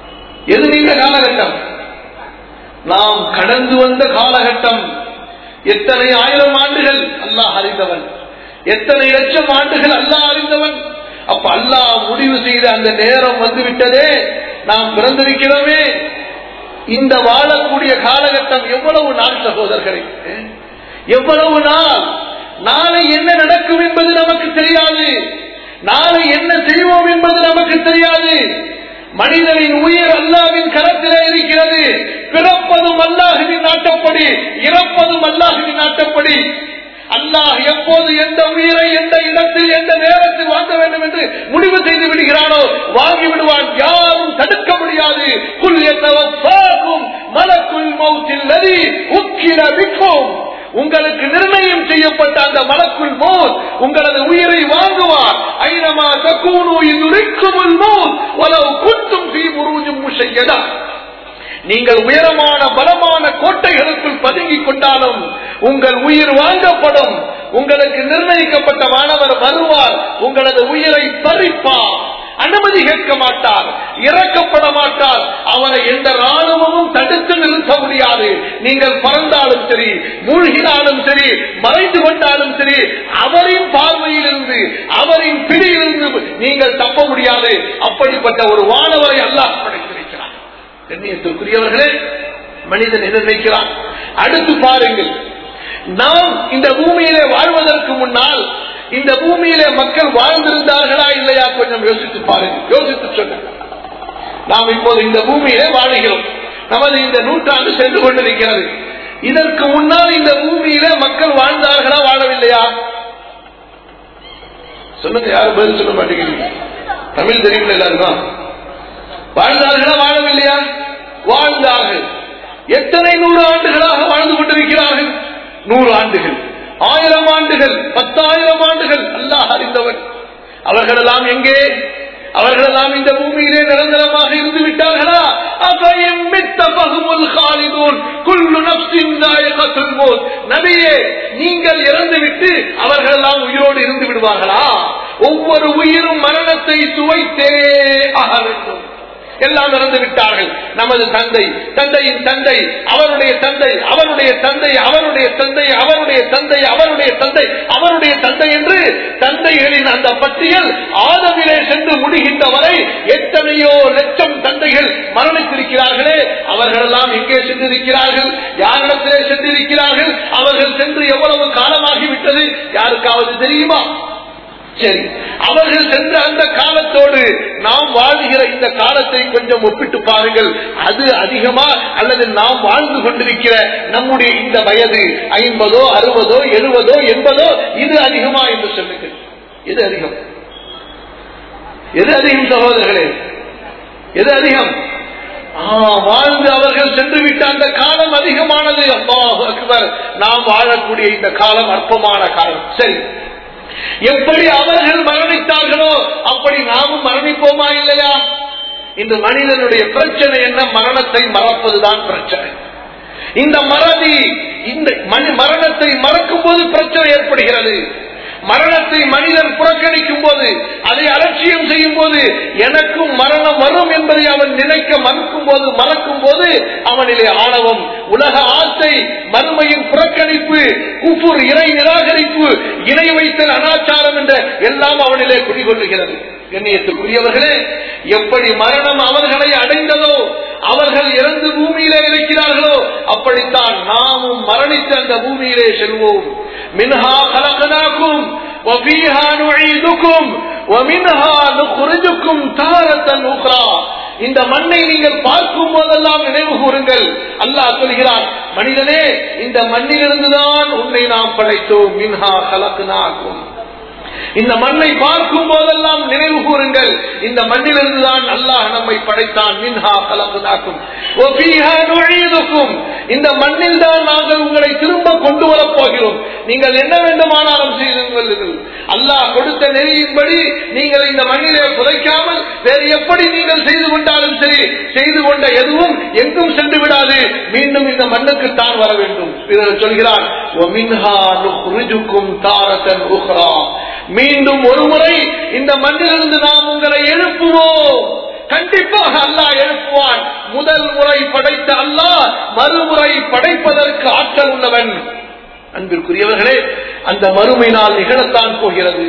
எது நீண்ட காலகட்டம் நாம் கடந்து வந்த காலகட்டம் எத்தனை ஆயிரம் ஆண்டுகள் அல்லாஹ் அறிந்தவன் எத்தனை லட்சம் ஆண்டுகள் அல்லாஹ் அறிந்தவன் அப்ப அல்லாஹ் முடிவு செய்த அந்த நேரம் வந்து விட்டதே நாம் பிறந்திருக்கிறோமே இந்த வாழக்கூடிய காலகட்டம் எவ்வளவு நாள் சகோதரர்களே எவ்வளவு நாள் நாளை என்ன நடக்கும் என்பது நமக்கு தெரியாது நாளை என்ன செய்வோம் என்பது நமக்கு தெரியாது மனிதனின் உயிர் அல்லாவின் கரத்திலே இருக்கிறது பிறப்பதும் அல்லாஹுவின் நாட்டப்படி இறப்பதும் அல்லாஹுவின் நாட்டப்படி அல்லாஹ் எப்போது எந்த உயிரை எந்த இடத்தில் எந்த நேரத்தில் வாங்க வேண்டும் என்று முடிவு செய்து விடுகிறானோ வாங்கி விடுவான் யாரும் தடுக்க முடியாது குல் எத்தவப்பாக்கும் மலக்குள் மௌத்தில் நதி உக்கிர விக்கும் உங்களுக்கு நிர்ணயம் செய்யப்பட்ட அந்த மலக்குள் மோத் உங்களது உயிரை வாங்குவார் ஐனமா தக்கூனு இதுரிக்கும் மோத் உலவு குத்தும் தீ முருஜும் முஷையதா நீங்கள் உயரமான பலமான கோட்டைகளுக்குள் பதுங்கிக் கொண்டாலும் உங்கள் உயிர் வாங்கப்படும் உங்களுக்கு நிர்ணயிக்கப்பட்ட மாணவர் வருவார் உங்களது உயிரை பறிப்பார் அனுமதி கேட்க மாட்டார் இறக்கப்பட மாட்டார் அவரை எந்த ராணுவமும் தடுத்து நிறுத்த முடியாது நீங்கள் பறந்தாலும் சரி மூழ்கினாலும் சரி மறைந்து கொண்டாலும் சரி அவரின் பார்வையிலிருந்து அவரின் பிடியிலிருந்து நீங்கள் தப்ப முடியாது அப்படிப்பட்ட ஒரு வானவரை அல்லாஹ் படைத்திருக்கிறார் கண்ணியத்திற்குரியவர்களே மனிதன் நிர்ணயிக்கிறான் அடுத்து பாருங்கள் நாம் இந்த பூமியிலே வாழ்வதற்கு முன்னால் இந்த பூமியிலே மக்கள் வாழ்ந்திருந்தார்களா இல்லையா கொஞ்சம் யோசித்து பாருங்க யோசித்து சொல்லுங்க நாம் இப்போது இந்த பூமியிலே வாழுகிறோம் நமது இந்த நூற்றாண்டு சென்று கொண்டிருக்கிறது இதற்கு முன்னால் இந்த பூமியிலே மக்கள் வாழ்ந்தார்களா வாழவில்லையா சொல்லுங்க யாரும் பதில் சொல்ல மாட்டேங்கிறீங்க தமிழ் தெரியுமில்ல எல்லாருக்கும் வாழ்ந்தார்களா வாழவில்லையா வாழ்ந்தார்கள் எத்தனை நூறு ஆண்டுகளாக வாழ்ந்து கொண்டிருக்கிறார்கள் நூறு ஆண்டுகள் ஆயிரம் ஆண்டுகள் பத்தாயிரம் ஆண்டுகள் அல்லாஹ் அறிந்தவன் அவர்களெல்லாம் எங்கே அவர்களெல்லாம் இந்த பூமியிலே நிரந்தரமாக இருந்து விட்டார்களா நபியே நீங்கள் இறந்துவிட்டு அவர்களெல்லாம் உயிரோடு இருந்து விடுவார்களா ஒவ்வொரு உயிரும் மரணத்தை சுவைத்தே ஆக வேண்டும் எல்லாம் இறந்து விட்டார்கள் நமது தந்தை தந்தையின் தந்தை அவருடைய தந்தை அவருடைய தந்தை அவருடைய தந்தை அவருடைய தந்தை அவருடைய தந்தை அவருடைய தந்தை என்று தந்தைகளின் அந்த பட்டியல் ஆதவிலே சென்று முடிகின்ற வரை எத்தனையோ லட்சம் தந்தைகள் மரணித்திருக்கிறார்களே அவர்களெல்லாம் எங்கே சென்றிருக்கிறார்கள் யாரிடத்திலே சென்றிருக்கிறார்கள் அவர்கள் சென்று எவ்வளவு காலமாகிவிட்டது யாருக்காவது தெரியுமா சரி அவர்கள் சென்ற அந்த காலத்தோடு நாம் வாழ்கிற இந்த காலத்தை கொஞ்சம் ஒப்பிட்டு பாருங்கள் அது அதிகமா அல்லது நாம் வாழ்ந்து கொண்டிருக்கிற நம்முடைய இந்த வயது ஐம்பதோ அறுபதோ எழுபதோ எண்பதோ இது அதிகமா என்று சொல்லுங்கள் எது அதிகம் எது அதிகம் சகோதரர்களே எது அதிகம் வாழ்ந்து அவர்கள் சென்று விட்ட அந்த காலம் அதிகமானது அல்லாஹ் அக்பர் நாம் வாழக்கூடிய இந்த காலம் அற்பமான காலம் சரி எப்படி அவர்கள் மரணித்தார்களோ அப்படி நாமும் மரணிப்போமா இல்லையா இந்த மனிதனுடைய பிரச்சனை என்ன மரணத்தை மறப்பதுதான் பிரச்சனை இந்த மறதி இந்த மரணத்தை மறக்கும் போது பிரச்சனை ஏற்படுகிறது மரணத்தை மனிதன் புறக்கணிக்கும் போது அதை அலட்சியம் செய்யும் போது எனக்கும் மரணம் வரும் என்பதை அவன் நினைக்க மறுக்கும் போது மறக்கும் போது அவனிலே ஆணவம் உலக ஆசை மறுமையின் புறக்கணிப்பு குஃபுர் இறை நிராகரிப்பு இணை வைத்தல் அனாச்சாரம் என்ற எல்லாம் அவனிலே குடிகொள்ளுகிறது கண்ணியத்துக்குரியவர்களே எப்படி மரணம் அவர்களை அடைந்ததோ அவர்கள் இறந்து பூமியிலே இருக்கிறார்களோ அப்படித்தான் நாமும் மரணித்து அந்த பூமியிலே செல்வோம் மின்ஹா கலகனாக்கும் وفيها نعيدكم ومنها نخرجكم تارة أخرى இந்த மண்ணை நீங்கள் பார்க்கும் போதெல்லாம் நினைவு கூறுங்கள் அல்லாஹ் சொல்கிறான் மனிதனே இந்த மண்ணிலிருந்துதான் உன்னை நாம் படைத்தோம் மின்ஹா கலக்குனாக்கும் இந்த மண்ணை பார்க்கும் போதெல்லாம் நினைவு கூறுங்கள் இந்த மண்ணிலிருந்துதான் அல்லாஹ் நம்மை படைத்தான் மின்ஹா கலப்புனாக்கும் இந்த மண்ணில் தான் நாங்கள் உங்களை திரும்ப கொண்டு வரப் போகிறோம் நீங்கள் என்ன வேண்டுமானாலும் செய்துங்கள் அல்லாஹ் கொடுத்த நெறியின்படி நீங்கள் இந்த மண்ணிலே புதைக்காமல் வேறு எப்படி நீங்கள் செய்து கொண்டாலும் சரி செய்து கொண்ட எதுவும் எங்கும் சென்று விடாது மீண்டும் இந்த மண்ணுக்கு தான் வர வேண்டும் சொல்கிறார் மீண்டும் ஒரு முறை இந்த மண்ணிலிருந்து நாம் உங்களை எழுப்புவோம் கண்டிப்பாக அல்லாஹ் எழுப்புவான் முதல் முறை படைத்த அல்லாஹ் மறுமுறை படைப்பதற்கு ஆற்றல் உள்ளவன் அன்பிற்குரியவர்களே அந்த மறுமை நாள் நிகழத்தான் போகிறது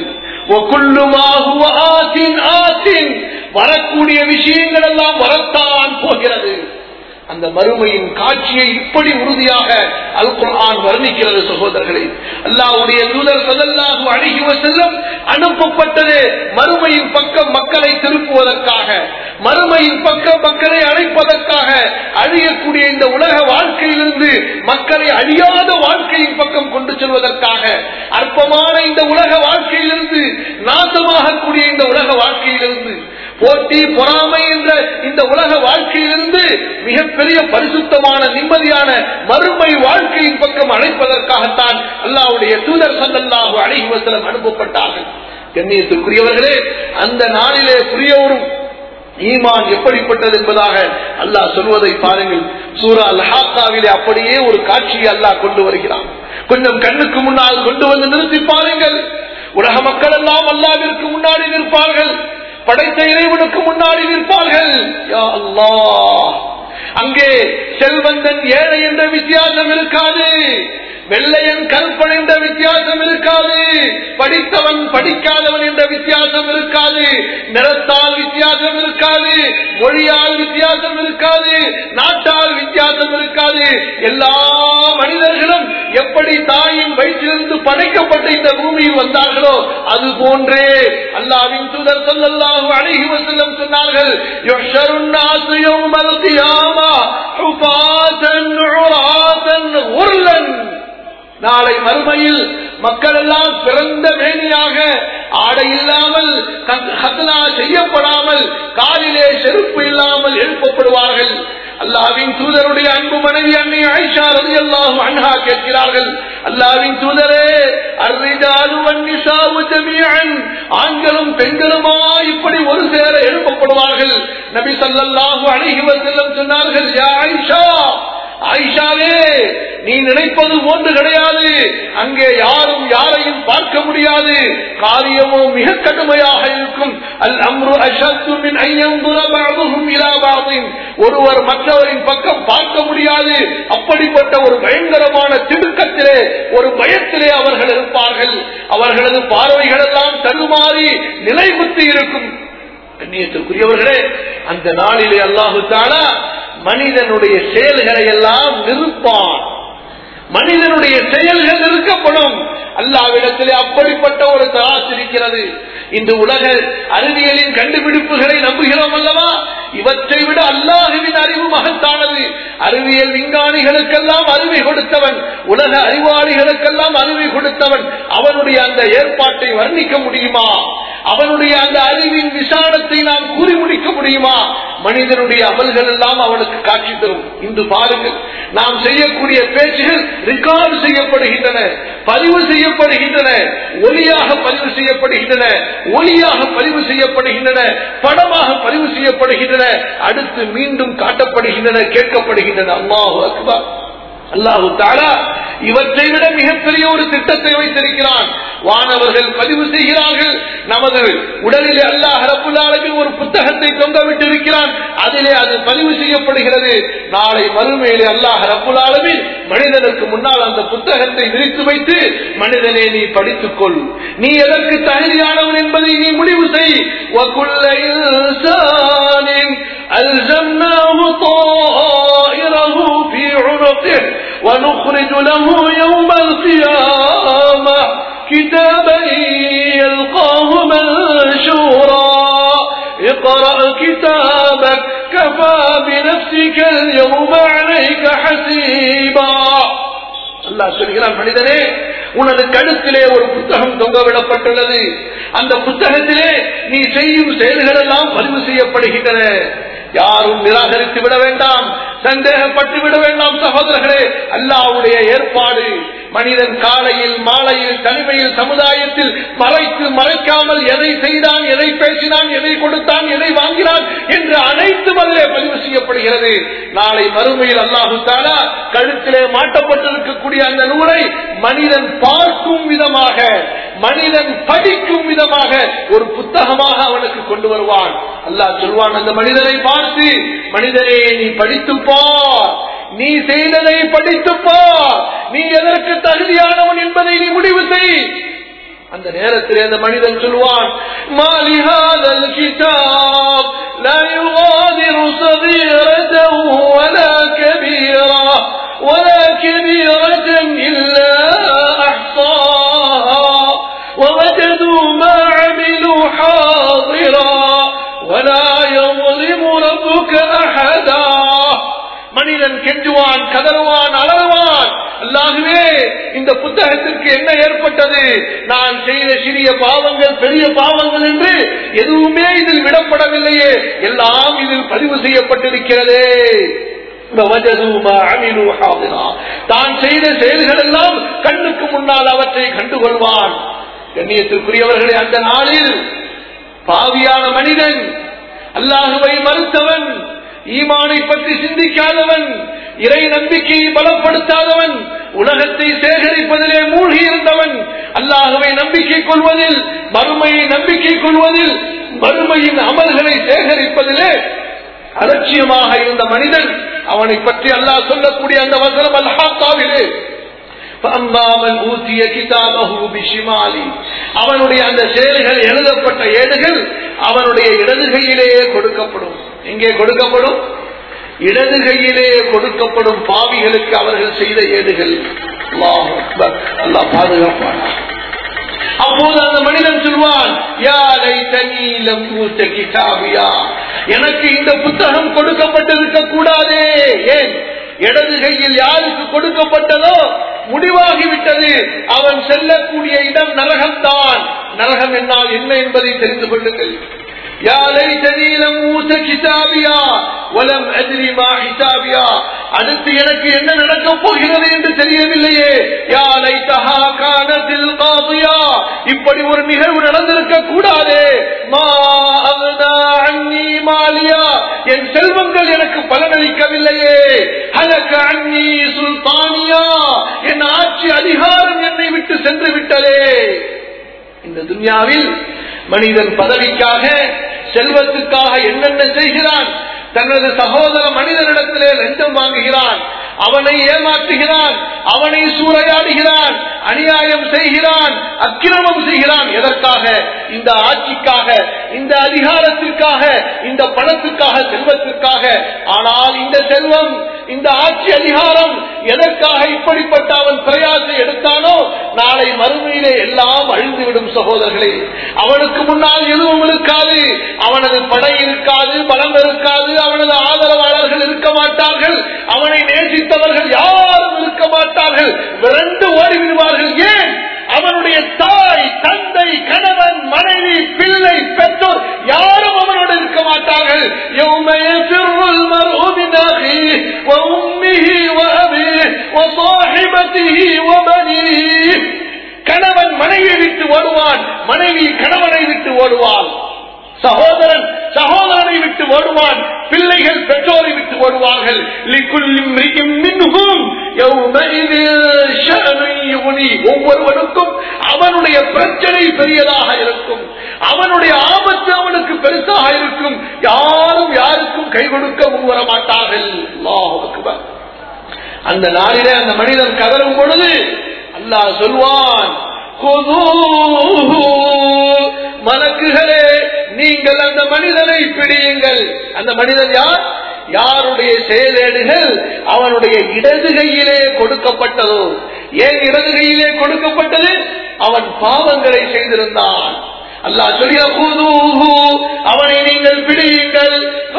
வரக்கூடிய விஷயங்கள் எல்லாம் வரத்தான் போகிறது அந்த மறுமையின் காட்சியை இப்படி உறுதியாக அல் குர்ஆன் வர்ணிக்கிறது சகோதரர்களே அல்லாவுடைய தூதர் சதல்லாஹு அழகி செல்லும் அனுப்பப்பட்டது மறுமையின் பக்கம் மக்களை திருப்புவதற்காக மறுமையின் பக்கம் மக்களை அழைப்பதற்காக அழியக்கூடிய இந்த உலக வாழ்க்கையிலிருந்து மக்களை அழியாத வாழ்க்கையின் பக்கம் கொண்டு செல்வதற்காக அற்பமான இந்த உலக வாழ்க்கையிலிருந்து நாசமாகக்கூடிய இந்த உலக வாழ்க்கையிலிருந்து போட்டி பொறாமை என்ற இந்த உலக வாழ்க்கையிலிருந்து மிகப்பெரிய பரிசுத்தமான நிம்மதியான மறுமை வாழ்க்கையின் பக்கம் அழைப்பதற்காகத்தான் அல்லாவுடைய தூதர் சந்தல்லாக அழகி வசலம் அனுப்பப்பட்டார்கள் கண்ணியத்திற்குரியவர்களே அந்த நாளிலே புரியவரும் ஈமான் எப்படிப்பட்டது என்பதாக அல்லாஹ் சொல்வதை பாருங்கள் சூரா அல்ஹாக்காவிலே அப்படியே ஒரு காட்சியை அல்லாஹ் கொண்டு வருகிறான் கொஞ்சம் கண்ணுக்கு முன்னால் கொண்டு வந்து நிறுத்தி பாருங்கள் உலக மக்கள் எல்லாம் அல்லாவிற்கு முன்னாடி நிற்பார்கள் படைத்த இறைவனுக்கு முன்னாடி நிற்பார்கள் யா அல்லாஹ் அங்கே செல்வந்தன் ஏழை என்ற வித்தியாசம் இருக்காது வெள்ளையன் கருப்பன் என்ற வித்தியாசம் இருக்காது படித்தவன் படிக்காதவன் என்ற வித்தியாசம் இருக்காது நிறத்தால் வித்தியாசம் இருக்காது மொழியால் வித்தியாசம் இருக்காது நாட்டால் வித்தியாசம் இருக்காது எல்லா மனிதர்களும் எப்படி தாயின் வயிற்றிலிருந்து படைக்கப்பட்ட இந்த பூமியில் வந்தார்களோ அது போன்றே அல்லாவின் தூதர் சொல்லல்லாஹு அழகி வசல்லம் சொன்னார்கள் யுஹ்ஷருன்னாசு யௌமல் கியாமா ஹுஃபாதன் உராதன் உர்லன் நாளை மறுமையில் மக்கள் எல்லாம் பிறந்த மேனியாக ஆடை இல்லாமல் ஹத்னா செய்யப்படாமல் காலிலே செருப்பு இல்லாமல் எழுப்பப்படுவார்கள் அல்லாவின் தூதருடைய அன்பு மனைவி அன்னை ஆயிஷா ரதி அல்லாஹு அன்ஹா கேட்கிறார்கள் அல்லாவின் தூதரே ஆண்களும் பெண்களுமா இப்படி ஒரு சேர எழுப்பப்படுவார்கள் நபி சல்லாஹூ அழகி செல்லம் சொன்னார்கள் யா ஆயிஷா ஆயிஷாவே நீ நினைப்பது போன்று கிடையாது அங்கே யாரும் யாரையும் பார்க்க முடியாது காரியமோ மிக கடுமையாக இருக்கும் அல் அம்ரு அஷத்துமின் ஒருவர் மற்றவரின் பக்கம் பார்க்க முடியாது அப்படிப்பட்ட ஒரு பயங்கரமான திடுக்கத்திலே ஒரு பயத்திலே அவர்கள் இருப்பார்கள் அவர்களது பார்வைகள் எல்லாம் தடுமாறி நிலைபுத்தி இருக்கும் கண்ணியத்திற்குரியவர்களே அந்த நாளிலே அல்லாஹு தாலா மனிதனுடைய செயல்களை எல்லாம் நிறுப்பான் மனிதனுடைய செயல்கள் நிறுக்கப்படும் அல்லாவிடத்திலே அப்படிப்பட்ட ஒரு தராசு இருக்கிறது இந்த உலக அறிவியலின் கண்டுபிடிப்புகளை நம்புகிறோம் அல்லவா இவற்றை விட அல்லாஹுவின் அறிவு மகத்தானது அறிவியல் விஞ்ஞானிகளுக்கெல்லாம் அறிவை கொடுத்தவன் உலக அறிவாளிகளுக்கெல்லாம் அறிவை கொடுத்தவன் அவனுடைய அந்த ஏற்பாட்டை வர்ணிக்க முடியுமா அவனுடைய அந்த அறிவின் விசாலத்தை நாம் கூறி முடிக்க முடியுமா மனிதனுடைய அமல்கள் எல்லாம் அவனுக்கு காட்சி தரும் இன்று பாருங்கள் நாம் செய்யக்கூடிய பேச்சுகள் ரெக்கார்டு செய்யப்படுகின்றன பதிவு செய்யப்படுகின்றன ஒலியாக பதிவு செய்யப்படுகின்றன ஒலியாக பதிவு செய்யப்படுகின்றன படமாக பதிவு செய்யப்படுகின்றன அடுத்து மீண்டும் காட்டப்படுகின்றன கேட்கப்படுகின்றன அல்லாஹு அக்பர் அல்லாஹு தாலா இவற்றை விட மிகப்பெரிய ஒரு திட்டத்தை வைத்திருக்கிறான் வானவர்கள் பதிவு செய்கிறார்கள் நமது உடலிலே அல்லாஹ் ரப்புல்லாலமின் ஒரு புத்தகத்தை தொங்க விட்டிருக்கிறான் அதிலே அது பதிவு செய்யப்படுகிறது நாளை மறுமையிலே அல்லாஹ் ரப்புல்லாலமின் மனிதனுக்கு முன்னால் அந்த புத்தகத்தை விரித்து வைத்து மனிதனே நீ படித்துக் கொள் நீ எதற்கு தகுதியானவன் என்பதை நீ முடிவு செய் ألزمناه طائره في عنقه ونخرج له يوم القيامة كتابا يلقاه منشورا اقرأ كتابك كفى بنفسك اليوم عليك حسيبا அல்லாஹ் சொல்கிறான் மனிதனே உனது கழுத்திலே ஒரு புத்தகம் தொங்கவிடப்பட்டுள்ளது அந்த புத்தகத்திலே நீ செய்யும் செயல்கள் எல்லாம் பதிவு செய்யப்படுகின்றன யாரும் நிராகரித்து விட வேண்டாம் சந்தேகப்பட்டு விட வேண்டாம் சகோதரர்களே அல்லாவுடைய ஏற்பாடு மனிதன் காலையில் மாலையில் தனிமையில் சமுதாயத்தில் மறைத்து மறைக்காமல் எதை செய்தான் எதை பேசினான் எதை கொடுத்தான் எதை வாங்கினான் என்று அனைத்து அதிலே பதிவு செய்யப்படுகிறது நாளை மறுமையில் அல்லாஹு தாலா கழுத்திலே மாட்டப்பட்டிருக்கக்கூடிய அந்த நூலை மனிதன் பார்க்கும் விதமாக மனிதன் படிக்கும் விதமாக ஒரு புத்தகமாக அவனுக்கு கொண்டு வருவான் அல்லாஹ் சொல்வான் அந்த மனிதனை பார்த்து மனிதனே நீ படித்துப்பா நீ செய்ததை படித்துப்பா நீ எதற்கு தகுதியானவன் என்பதை நீ முடிவு செய் அந்த நேரத்தில் அந்த மனிதன் சொல்வான் மாலிஹாதல் கிதாப் لا يغادر صغيرة ولا كبيرة ولا كبيرة إلا أحصاها ووجدوا ما عملوا حاضرا ولا يظلم ربك أحدا மனிதன் கெஞ்சுவான் கதறுவான் அலறுவான் அல்லாகவே இந்த புத்தகத்திற்கு என்ன ஏற்பட்டது நான் செய்த சிறிய பாவங்கள் பெரிய பாவங்கள் என்று எதுவுமே இதில் விடப்படவில்லையே எல்லாம் இதில் பதிவு செய்யப்பட்டிருக்கிறதே தான் செய்த செயல்கள் எல்லாம் கண்ணுக்கு முன்னால் அவற்றை கண்டுகொள்வான் கண்ணியத்திற்குரியவர்களே அந்த நாளில் பாவியான மனிதன் அல்லாஹுவை மறுத்தவன் ஈமானை பற்றி சிந்திக்காதவன் இறை நம்பிக்கையை பலப்படுத்தாதவன் உலகத்தை சேகரிப்பதிலே மூழ்கி இருந்தவன் அல்லாஹுவை நம்பிக்கை கொள்வதில் மறுமையை நம்பிக்கை கொள்வதில் மறுமையின் அமல்களை சேகரிப்பதிலே அலட்சியமாக இருந்த மனிதன் அவனை பற்றி அல்லாஹ் சொல்லக்கூடிய அந்த வசனம் அல்ஹாத்தாவிலே ஊத்திய கிதாபஹு பிஷிமாலி அவனுடைய அந்த செயல்கள் எழுதப்பட்ட ஏடுகள் அவனுடைய இடது கையிலேயே கொடுக்கப்படும் எங்கே கொடுக்கப்படும் இடது கையிலே கொடுக்கப்படும் பாவிகளுக்கு அவர்கள் செய்த ஏடுகள் அல்லாஹ் பாதுகாப்பான் அப்போது அந்த மனிதன் சொல்வான் யாரை தனீலம் ஊத்த கிதாபியா எனக்கு இந்த புத்தகம் கொடுக்கப்பட்டிருக்க கூடாதே ஏன் இடது கையில் யாருக்கு கொடுக்கப்பட்டதோ முடிவாகிவிட்டது அவன் செல்லக்கூடிய இடம் நரகம்தான் நரகம் என்னால் என்ன என்பதை தெரிந்து கொள்ளுங்கள் يا ليتني لم اوت كتابيا ولم ادري ما حسابيا அடுத்து எனக்கு என்ன நடக்கப் போகிறது என்று தெரியவில்லையே யா லைத்தஹா கானத்தில் காதியா இப்படி ஒரு நிகழ்வு நடந்திருக்க கூடாதே மா அவ்னா அன்னி மாலியா என் செல்வங்கள் எனக்கு பலனளிக்கவில்லையே ஹலக அன்னி சுல்தானியா என் ஆட்சி அதிகாரம் என்னை விட்டு சென்று விட்டதே இந்த துன்யாவில் மனிதன் பதவிக்காக செல்வத்துக்காக என்னென்ன செய்கிறான் தனது சகோதர மனிதனிடத்திலே லஞ்சம் வாங்குகிறான் அவனை ஏமாற்றுகிறான் அவனை சூறையாடுகிறான் அநியாயம் செய்கிறான் அக்கிரமம் செய்கிறான் எதற்காக இந்த ஆட்சிக்காக இந்த அதிகாரத்திற்காக இந்த பணத்துக்காக செல்வத்திற்காக ஆனால் இந்த செல்வம் இந்த ஆட்சி அதிகாரம் எதற்காக இப்படிப்பட்ட அவன் பிரயாசை எடுத்தானோ நாளை மறுமையிலே எல்லாம் அழிந்துவிடும் சகோதரர்களே அவனுக்கு முன்னால் எதுவும் இருக்காது அவனது படை இருக்காது பலம் இருக்காது அவனது ஆதரவாளர்கள் இருக்க மாட்டார்கள் அவனை நேசித்தவர்கள் யாரும் இருக்க மாட்டார்கள் விரண்டு ஓடிவிடுவார்கள் ஏன் அவனுடைய தாய் தந்தை கணவன் மனைவி பிள்ளை பெற்றோர் யாரும் அவனோடு இருக்க மாட்டார்கள் يوم يفر المرء من أخيه وأمه وأبيه وصاحبته وبنيه கணவன் மனைவியை விட்டு ஓடுவான் மனைவி கணவனை விட்டு ஓடுவான் சகோதரன் சகோதரனை விட்டு ஓடுவான் பிள்ளைகள் பெற்றோரை விட்டு ஓடுவார்கள் ஒவ்வொருவனுக்கும் அவனுடைய பிரச்சனை பெரியதாக இருக்கும் அவனுடைய ஆபத்து அவனுக்கு பெருசாக இருக்கும் யாரும் யாருக்கும் கை கொடுக்க முன்வர மாட்டார்கள் அந்த நாளிலே அந்த மனிதன் கதரும் பொழுது அல்லாஹ் சொல்வான் மலக்குகளே நீங்கள் அந்த மனிதனை பிடியுங்கள் அந்த மனிதன் யார் யாருடைய செயலேடுகள் அவனுடைய இடது கையிலே கொடுக்கப்பட்டதோ ஏன் இடது கையிலே கொடுக்கப்பட்டது அவன் பாவங்களை செய்திருந்தான் அல்லாஹ் சொல்லிய அவனை நீங்கள் பிடியுங்கள்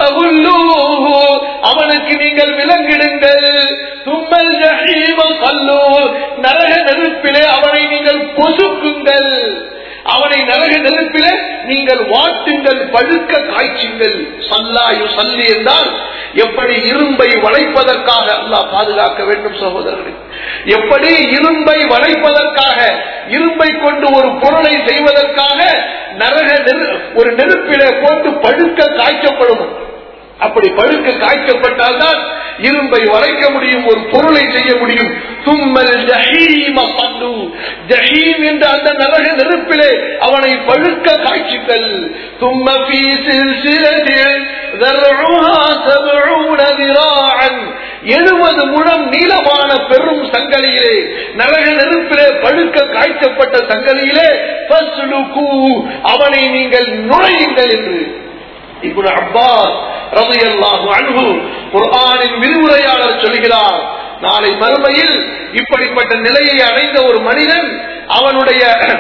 அவனுக்கு நீங்கள் விலங்கிடுங்கள் தும்மல் ஜஹீம கல்லூ நரக நெருப்பிலே அவனை நீங்கள் பொசுக்குங்கள் அவனை நரக நெருப்பிலே நீங்கள் வாட்டுங்கள் பழுக்க காய்ச்சுங்கள் சல்லாயு சல்லி என்றால் எப்படி இரும்பை வளைப்பதற்காக அல்லாஹ் பாதுகாக்க வேண்டும் சகோதரர்களே எப்படி இரும்பை வளைப்பதற்காக இரும்பை கொண்டு ஒரு பொருளை செய்வதற்காக நரக ஒரு நெருப்பிலே போட்டு பழுக்க காய்ச்சப்படும் அப்படி பழுக்க காய்ச்சப்பட்டால் தான் இரும்பை வளைக்க முடியும் ஒரு பொருளை செய்ய முடியும் தும்மல் ஜஹீம பல்லு ஜஹீம் என்ற அந்த நரக நெருப்பிலே அவனை பழுக்க காய்ச்சுக்கள் தும்ம ஃபீ சில்சிலத்தில் ذرعها سبعون ذراعا எழுபது முழம் நீளமான பெரும் சங்கலியிலே நரக நெருப்பிலே பழுக்க காய்ச்சப்பட்ட சங்கலியிலே ஃபஸ்லுகு, அவனை நீங்கள் நுழையுங்கள் என்று இப்னு அப்பாஸ் ரலியல்லாஹு அன்ஹு குர்ஆனின் விரிவுரையாளர் சொல்கிறார் நாளை மறுமையில் இப்படிப்பட்ட நிலையை அடைந்த ஒரு மனிதன் அவனுடைய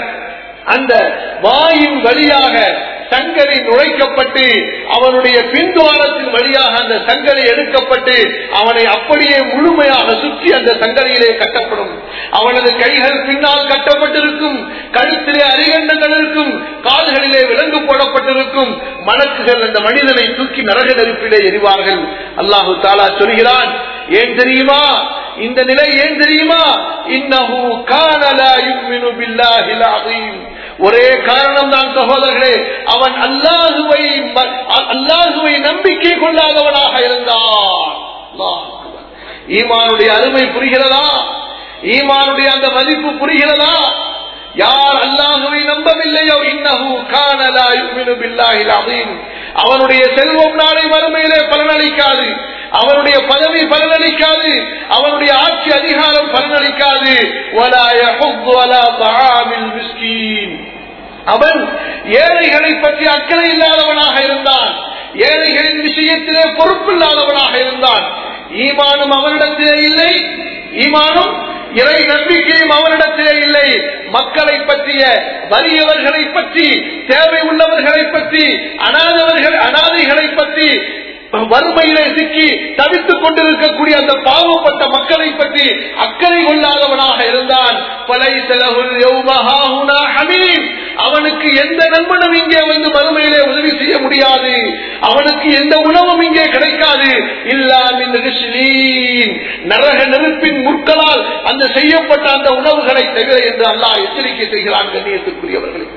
அந்த வாயின் வழியாக சங்கரி நுழைக்கப்பட்டு அவனுடைய பின்துவாரத்தின் வழியாக அந்த சங்கரி எடுக்கப்பட்டு அவனை அப்படியே முழுமையாக சுற்றி அந்த சங்கரியிலே கட்டப்படும் அவனது கைகள் பின்னால் கட்டப்பட்டிருக்கும் கழுத்திலே அரிகண்டங்கள் இருக்கும் கால்களிலே விலங்கு போடப்பட்டிருக்கும் மணக்குகள் அந்த மனிதனை தூக்கி நரக நெருப்பிலே எறிவார்கள் அல்லாஹு தாலா சொல்கிறான் ஏன் தெரியுமா இந்த நிலை ஏன் தெரியுமா இன்னஹு கானலா யுமினு பில்லாஹில் அஸீம் ஒரே காரணம் தான் சகோதரர்களே அவன் அல்லாஹுவை ம- அல்லாஹுவை நம்பிக்கை கொள்ளாதவனாக இருந்தான் அல்லாஹ் அக்பர். ஈமானுடைய அருமை புரிகிறதா ஈமானுடைய அந்த மதிப்பு புரிகிறதா யார் அல்லாஹுவை நம்பவில்லையோ இன்னஹு கானலா யுமினு பில்லாஹில் அஸீம் அவனுடைய செல்வம் நாளை மறுமையிலே பலனளிக்காது அவனுடைய பதவி பலனளிக்காது அவனுடைய ஆட்சி அதிகாரம் பலனளிக்காது وَلَا يَحُضُّ عَلَى طَعَامِ الْمِسْكِينِ அவன் ஏழைகளை பற்றி அக்கறை இல்லாதவனாக இருந்தான் ஏழைகளின் விஷயத்திலே பொறுப்பில்லாதவனாக இருந்தான் ஈமானும் அவனிடத்திலே இல்லை ஈமானும் இறை நம்பிக்கையும் அவனிடத்திலே இல்லை மக்களை பற்றிய வறியவர்களை பற்றி தேவை உள்ளவர்களை பற்றி அனாதவர்கள் அனாதைகளை பற்றி வறுமையிலே சிக்கி தவித்துக் கொண்டிருக்கக்கூடிய அந்த பாவப்பட்ட மக்களை பற்றி அக்கறை கொள்ளாதவனாக இருந்தான் பலை செலவுல் யௌமஹாஹுனா ஹமீம். அவனுக்கு எந்த நண்பனும் இங்கே வந்து மறுமையிலே உதவி செய்ய முடியாது அவனுக்கு எந்த உணவும் இங்கே கிடைக்காது இல்லாமின் ரிஷ்லீன். நரக நெருப்பின் முற்களால் அந்த செய்யப்பட்ட அந்த உணவுகளை தவிர என்று அல்லாஹ் எச்சரிக்கை செய்கிறான் கண்ணியத்திற்குரியவர்களுக்கு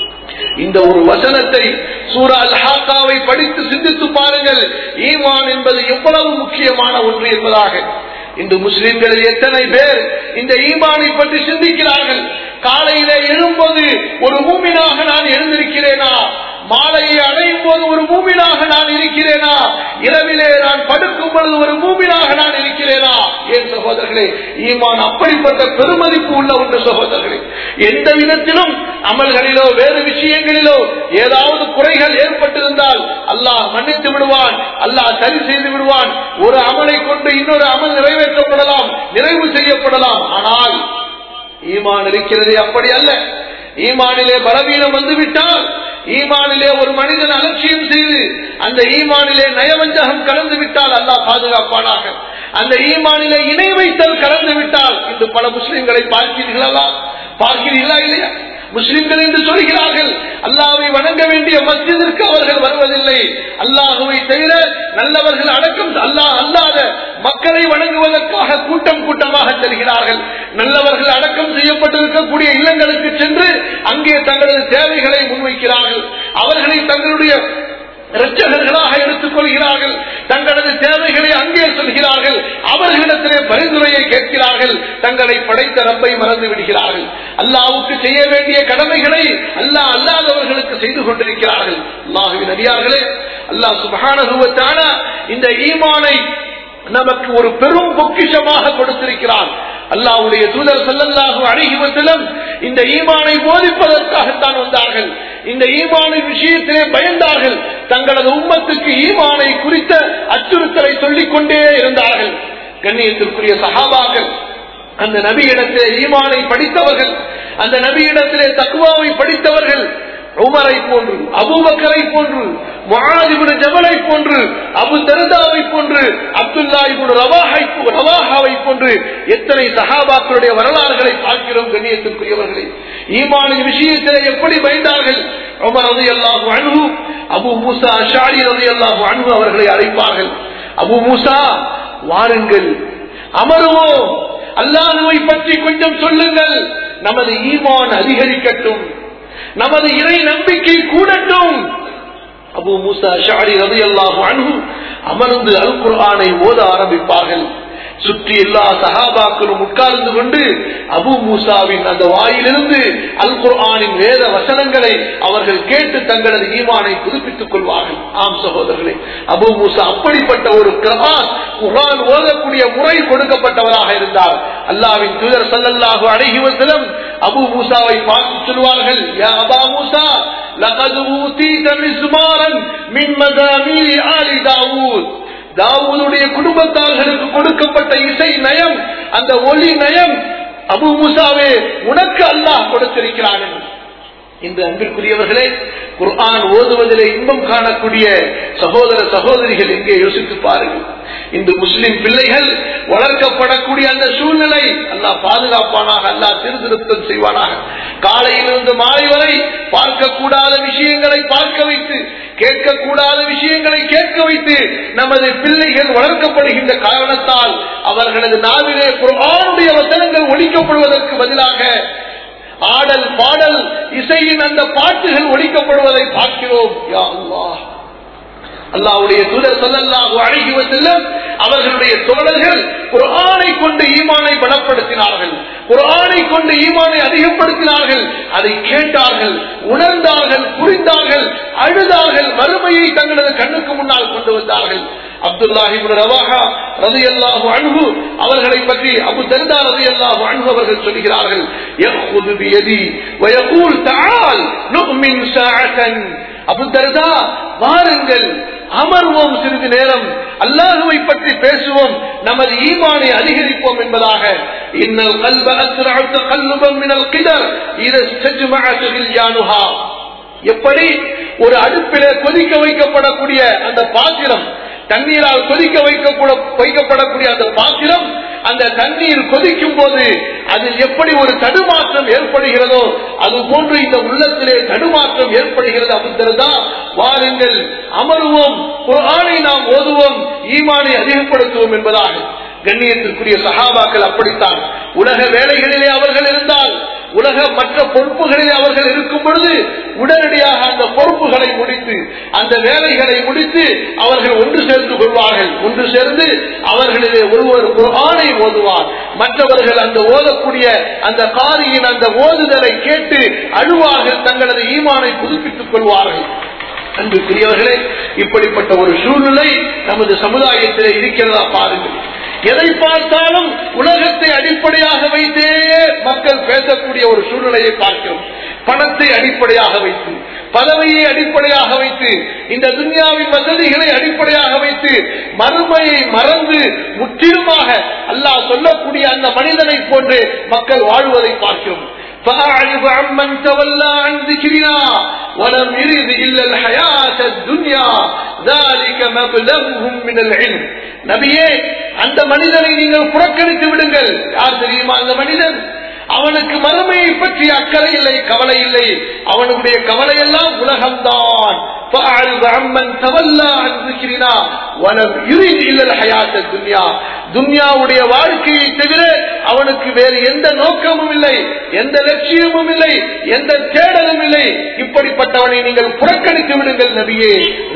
இந்த ஒரு வசனத்தை சூரா அல் ஹாக்காவை படித்து சிந்தித்து பாருங்கள் ஈமான் என்பது எவ்வளவு முக்கியமான ஒன்று என்பதாக இன்று முஸ்லிம்களில் எத்தனை பேர் இந்த ஈமானை பற்றி சிந்திக்கிறார்கள் காலையிலே எழும்போது ஒரு மூமினாக நான் எழுந்திருக்கிறேனா மாலையை அடையும் போது ஒரு மூமினாக நான் இருக்கிறேனா இரவிலே நான் படுக்கும் பொழுது ஒரு மூமினாக நான் இருக்கிறேனா என் சகோதரர்களே ஈமான் அப்படிப்பட்ட பெருமதிப்பு உள்ள ஒன்று சகோதரர்களே எந்த விதத்திலும் அமல்களிலோ வேறு விஷயங்களிலோ ஏதாவது குறைகள் ஏற்பட்டிருந்தால் அல்லாஹ் மன்னித்து விடுவான் அல்லாஹ் சரி செய்து விடுவான் ஒரு அமலை கொண்டு இன்னொரு அமல் நிறைவேற்றப்படலாம் நிறைவு செய்யப்படலாம் ஆனால் ஈமான் இருக்கிறது அப்படி அல்ல ஈமானிலே பலவீனம் வந்துவிட்டால் ஈமானிலே ஒரு மனிதன் அலட்சியம் செய்து அந்த ஈமானிலே நயவஞ்சகம் கலந்து விட்டால் அல்லாஹ் பாதுகாப்பானாக அந்த ஈமானிலே இணை வைத்தல் கலந்து விட்டால் இன்று பல முஸ்லிம்களை பார்க்கிறீர்களா பார்க்கிறீர்களா இல்லையா முஸ்லிம்கள் என்று சொல்கிறார்கள் அல்லாஹ்வை வணங்க வேண்டிய மஸ்ஜிதிற்கு அவர்கள் வருவதில்லை அல்லாஹுவை தவிர நல்லவர்கள் அடக்கம் அல்லாஹ் அல்லாத மக்களை வணங்குவதற்காக கூட்டம் கூட்டமாக செல்கிறார்கள் நல்லவர்கள் அடக்கம் செய்யப்பட்டிருக்கக்கூடிய இல்லங்களுக்கு சென்று அங்கே தங்களது தேவைகளை முன்வைக்கிறார்கள் அவர்களை தங்களுடைய இரட்சகர்களாக எடுத்துக் கொள்கிறார்கள் தங்களது தேவைகளை அங்கே சொல்கிறார்கள் அவர்களிடத்திலே பரிந்துரையை கேட்கிறார்கள் தங்களை படைத்த ரப்பை மறந்து விடுகிறார்கள் அல்லாவுக்கு செய்ய வேண்டிய கடமைகளை அல்லாஹ் அல்லாதவர்களுக்கு செய்து கொண்டிருக்கிறார்கள் அல்லாஹுவின் அடியார்களே அல்லாஹ் சுபகான இந்த ஈமானை நமக்கு ஒரு பெரும் பொக்கிஷமாக கொடுத்திருக்கிறான் அல்லாவுடைய தூதர் செல்லல்லாக அணுகிவத்திலும் இந்த ஈமானை போதிப்பதற்காகத்தான் வந்தார்கள் இந்த ஈமானின் விஷயத்திலே பயந்தார்கள் தங்களது உம்மத்துக்கு ஈமானை குறித்த அச்சுறுத்தலை சொல்லிக் கொண்டே இருந்தார்கள் கண்ணியத்திற்குரிய சகாபாக்கள் அந்த நபியிடத்திலே ஈமானை படித்தவர்கள் அந்த நபியிடத்திலே தக்குவாவை படித்தவர்கள் உமரை போன்று அபுபக்கரை போன்று முகாதிபுர ஜபலை போன்று அபு தருதாவை போன்று அப்துல்லா இபுன் ரவாஹை ரவாஹாவை போன்று எத்தனை சஹாபாக்களுடைய வரலாறுகளை பார்க்கிறோம் கண்ணியத்திற்குரியவர்களை ஈமானின் விஷயத்திலே எப்படி பயந்தார்கள் உமர் ரதி அல்லாஹு அன்பு அபு மூசா ஷாரி ரதி அல்லாஹு அன்பு அவர்களை அழைப்பார்கள் அபு மூசா வாருங்கள் அமருவோம் அல்லாஹுவை பற்றி கொஞ்சம் சொல்லுங்கள் நமது ஈமான் அதிகரிக்கட்டும் நமது இறை நம்பிக்கை கூடட்டும் அபு மூசா ஷாரி ரவி அல்லாஹு அன்பு அமர்ந்து அல் குர்ஆனை ஓத ஆரம்பிப்பார்கள் சுற்றி எல்லா சகாபாக்களும் உட்கார்ந்து கொண்டு அபு மூசாவின் அந்த வாயிலிருந்து அல் குர்ஆனின் வேத வசனங்களை அவர்கள் கேட்டு தங்களது ஈமானை புதுப்பித்துக் கொள்வார்கள் ஆம் சகோதரர்களே அபு மூசா அப்படிப்பட்ட ஒரு கிரமான் குர்ஆன் ஓதக்கூடிய முறை கொடுக்கப்பட்டவராக இருந்தார் அல்லாவின் தூதர் சல்லல்லாஹு அலைஹி வஸல்லம் அபு மூசாவை பார்த்து சொல்வார்கள் யா அபா மூசா لقد أوتيت مزمارا من مزامير آل داوود தாவூதுடைய குடும்பத்தார்களுக்கு கொடுக்கப்பட்ட இசை நயம் அந்த ஒளி நயம் அபு முசாவே உனக்கு அல்லாஹ் கொடுத்திருக்கிறான் இந்த அன்பிற்குரியவர்களே குர்ஆன் ஓதுவதிலே இன்பம் காணக்கூடிய சகோதர சகோதரிகள் எங்கே யோசித்து பாருங்கள் இந்த முஸ்லிம் பிள்ளைகள் வளர்க்கப்படக்கூடிய அந்த சூழ்நிலை அல்லாஹ் பாதுகாப்பானாக அல்லாஹ் திருத்திருத்தம் செய்வானாக காலையிலிருந்து மாலை வரை பார்க்கக்கூடாத விஷயங்களை பார்க்க வைத்து கேட்கக்கூடாத விஷயங்களை கேட்க வைத்து நமது பிள்ளைகள் வளர்க்கப்படுகின்ற காரணத்தால் அவர்களது நாவிலே குர்ஆனுடைய வசனங்கள் ஒழிக்கப்படுவதற்கு பதிலாக ஆடல் பாடல் இசையின் அந்த பாட்டுகள் ஒழிக்கப்படுவதை பார்க்கிறோம் யா அல்லாஹ் அல்லாவுடைய தூதர் சொல்லல்லாஹு அழகி செல்லும் அவர்களுடைய தோழர்கள் குரானை கொண்டு ஈமானை பலப்படுத்தினார்கள் குரானை கொண்டு ஈமானை அதிகப்படுத்தினார்கள் அதை கேட்டார்கள் உணர்ந்தார்கள் புரிந்தார்கள் அழுதார்கள் வறுமையை தங்களது கண்ணுக்கு முன்னால் கொண்டு வந்தார்கள் அப்துல்லாஹிபுன் ரவாஹா ரதி அல்லாஹு அன்பு அவர்களை பற்றி அபு தர்தா ரதி அல்லாஹு அன்பு அவர்கள் சொல்கிறார்கள் يأخذ بيدي ويقول تعال نؤمن ساعة அபு தர்தா வாருங்கள் அமர்வோம் சிறிது நேரம் அல்லாஹுவை பற்றி பேசுவோம் நமது ஈமானை அதிகரிப்போம் என்பதாக இன்னல் கல்ப அஸ்ரஅத்த கல்லுபம் மினல் கிதர் இத ஸ்தஜ்மஅத் பில்யானுஹா எப்படி ஒரு அடுப்பிலே கொதிக்க வைக்கப்படக்கூடிய அந்த பாத்திரம் தண்ணீரால் கொதிக்க வைக்கப்பட வைக்கப்படக்கூடிய அந்த பாத்திரம் அந்த தண்ணீர் கொதிக்கும் போது அதில் எப்படி ஒரு தடுமாற்றம் ஏற்படுகிறதோ அது போன்று இந்த உள்ளத்திலே தடுமாற்றம் ஏற்படுகிறது அப்படின்றதா வாருங்கள் அமருவோம் ஒரு ஆணை நாம் ஓதுவோம் ஈமானை அதிகப்படுத்துவோம் என்பதாக கண்ணியத்திற்குரிய சகாபாக்கள் அப்படித்தான் உலக வேலைகளிலே அவர்கள் இருந்தால் உலக மற்ற பொறுப்புகளிலே அவர்கள் இருக்கும் பொழுது உடனடியாக அந்த பொறுப்புகளை முடித்து அந்த வேலைகளை முடித்து அவர்கள் ஒன்று சேர்ந்து கொள்வார்கள் ஒன்று சேர்ந்து அவர்களிலே ஒருவர் ஒரு ஆணை ஓதுவார் மற்றவர்கள் அந்த ஓதக்கூடிய அந்த காரியின் அந்த ஓதுதலை கேட்டு அழுவார்கள் தங்களது ஈமானை புதுப்பித்துக் கொள்வார்கள் அன்புக்குரியவர்களே இப்படிப்பட்ட ஒரு சூழ்நிலை நமது சமுதாயத்திலே இருக்கிறதா பாருங்கள் எதை பார்த்தாலும் உலகத்தை அடிப்படையாக வைத்தே மக்கள் பேசக்கூடிய ஒரு சூழ்நிலையை பார்க்கிறோம் பணத்தை அடிப்படையாக வைத்து பதவியை அடிப்படையாக வைத்து இந்த துன்யாவின் வசதிகளை அடிப்படையாக வைத்து மறுமையை மறந்து முற்றிலுமாக அல்லாஹ் சொல்லக்கூடிய அந்த மனிதனை போன்று மக்கள் வாழ்வதை பார்க்கிறோம் فأعرض عمن تولى عن ذكرنا ولم يرد إلا الحياة الدنيا ذلك مبلغهم من العلم நபியே அந்த மனிதனை நீங்கள் புறக்கணித்து விடுங்கள் யார் தெரியுமா அந்த மனிதன் அவனுக்கு மறுமையை பற்றி அக்கறை இல்லை கவலை இல்லை அவனுடைய கவலை எல்லாம் உலகம்தான் துன்யாவுடைய வாழ்க்கையை தவிர அவனுக்கு வேறு எந்த நோக்கமும் இல்லை எந்த லட்சியமும் இல்லை எந்த தேடலும் இல்லை இப்படிப்பட்டவனை நீங்கள் புறக்கணித்து விடுங்கள் நபியே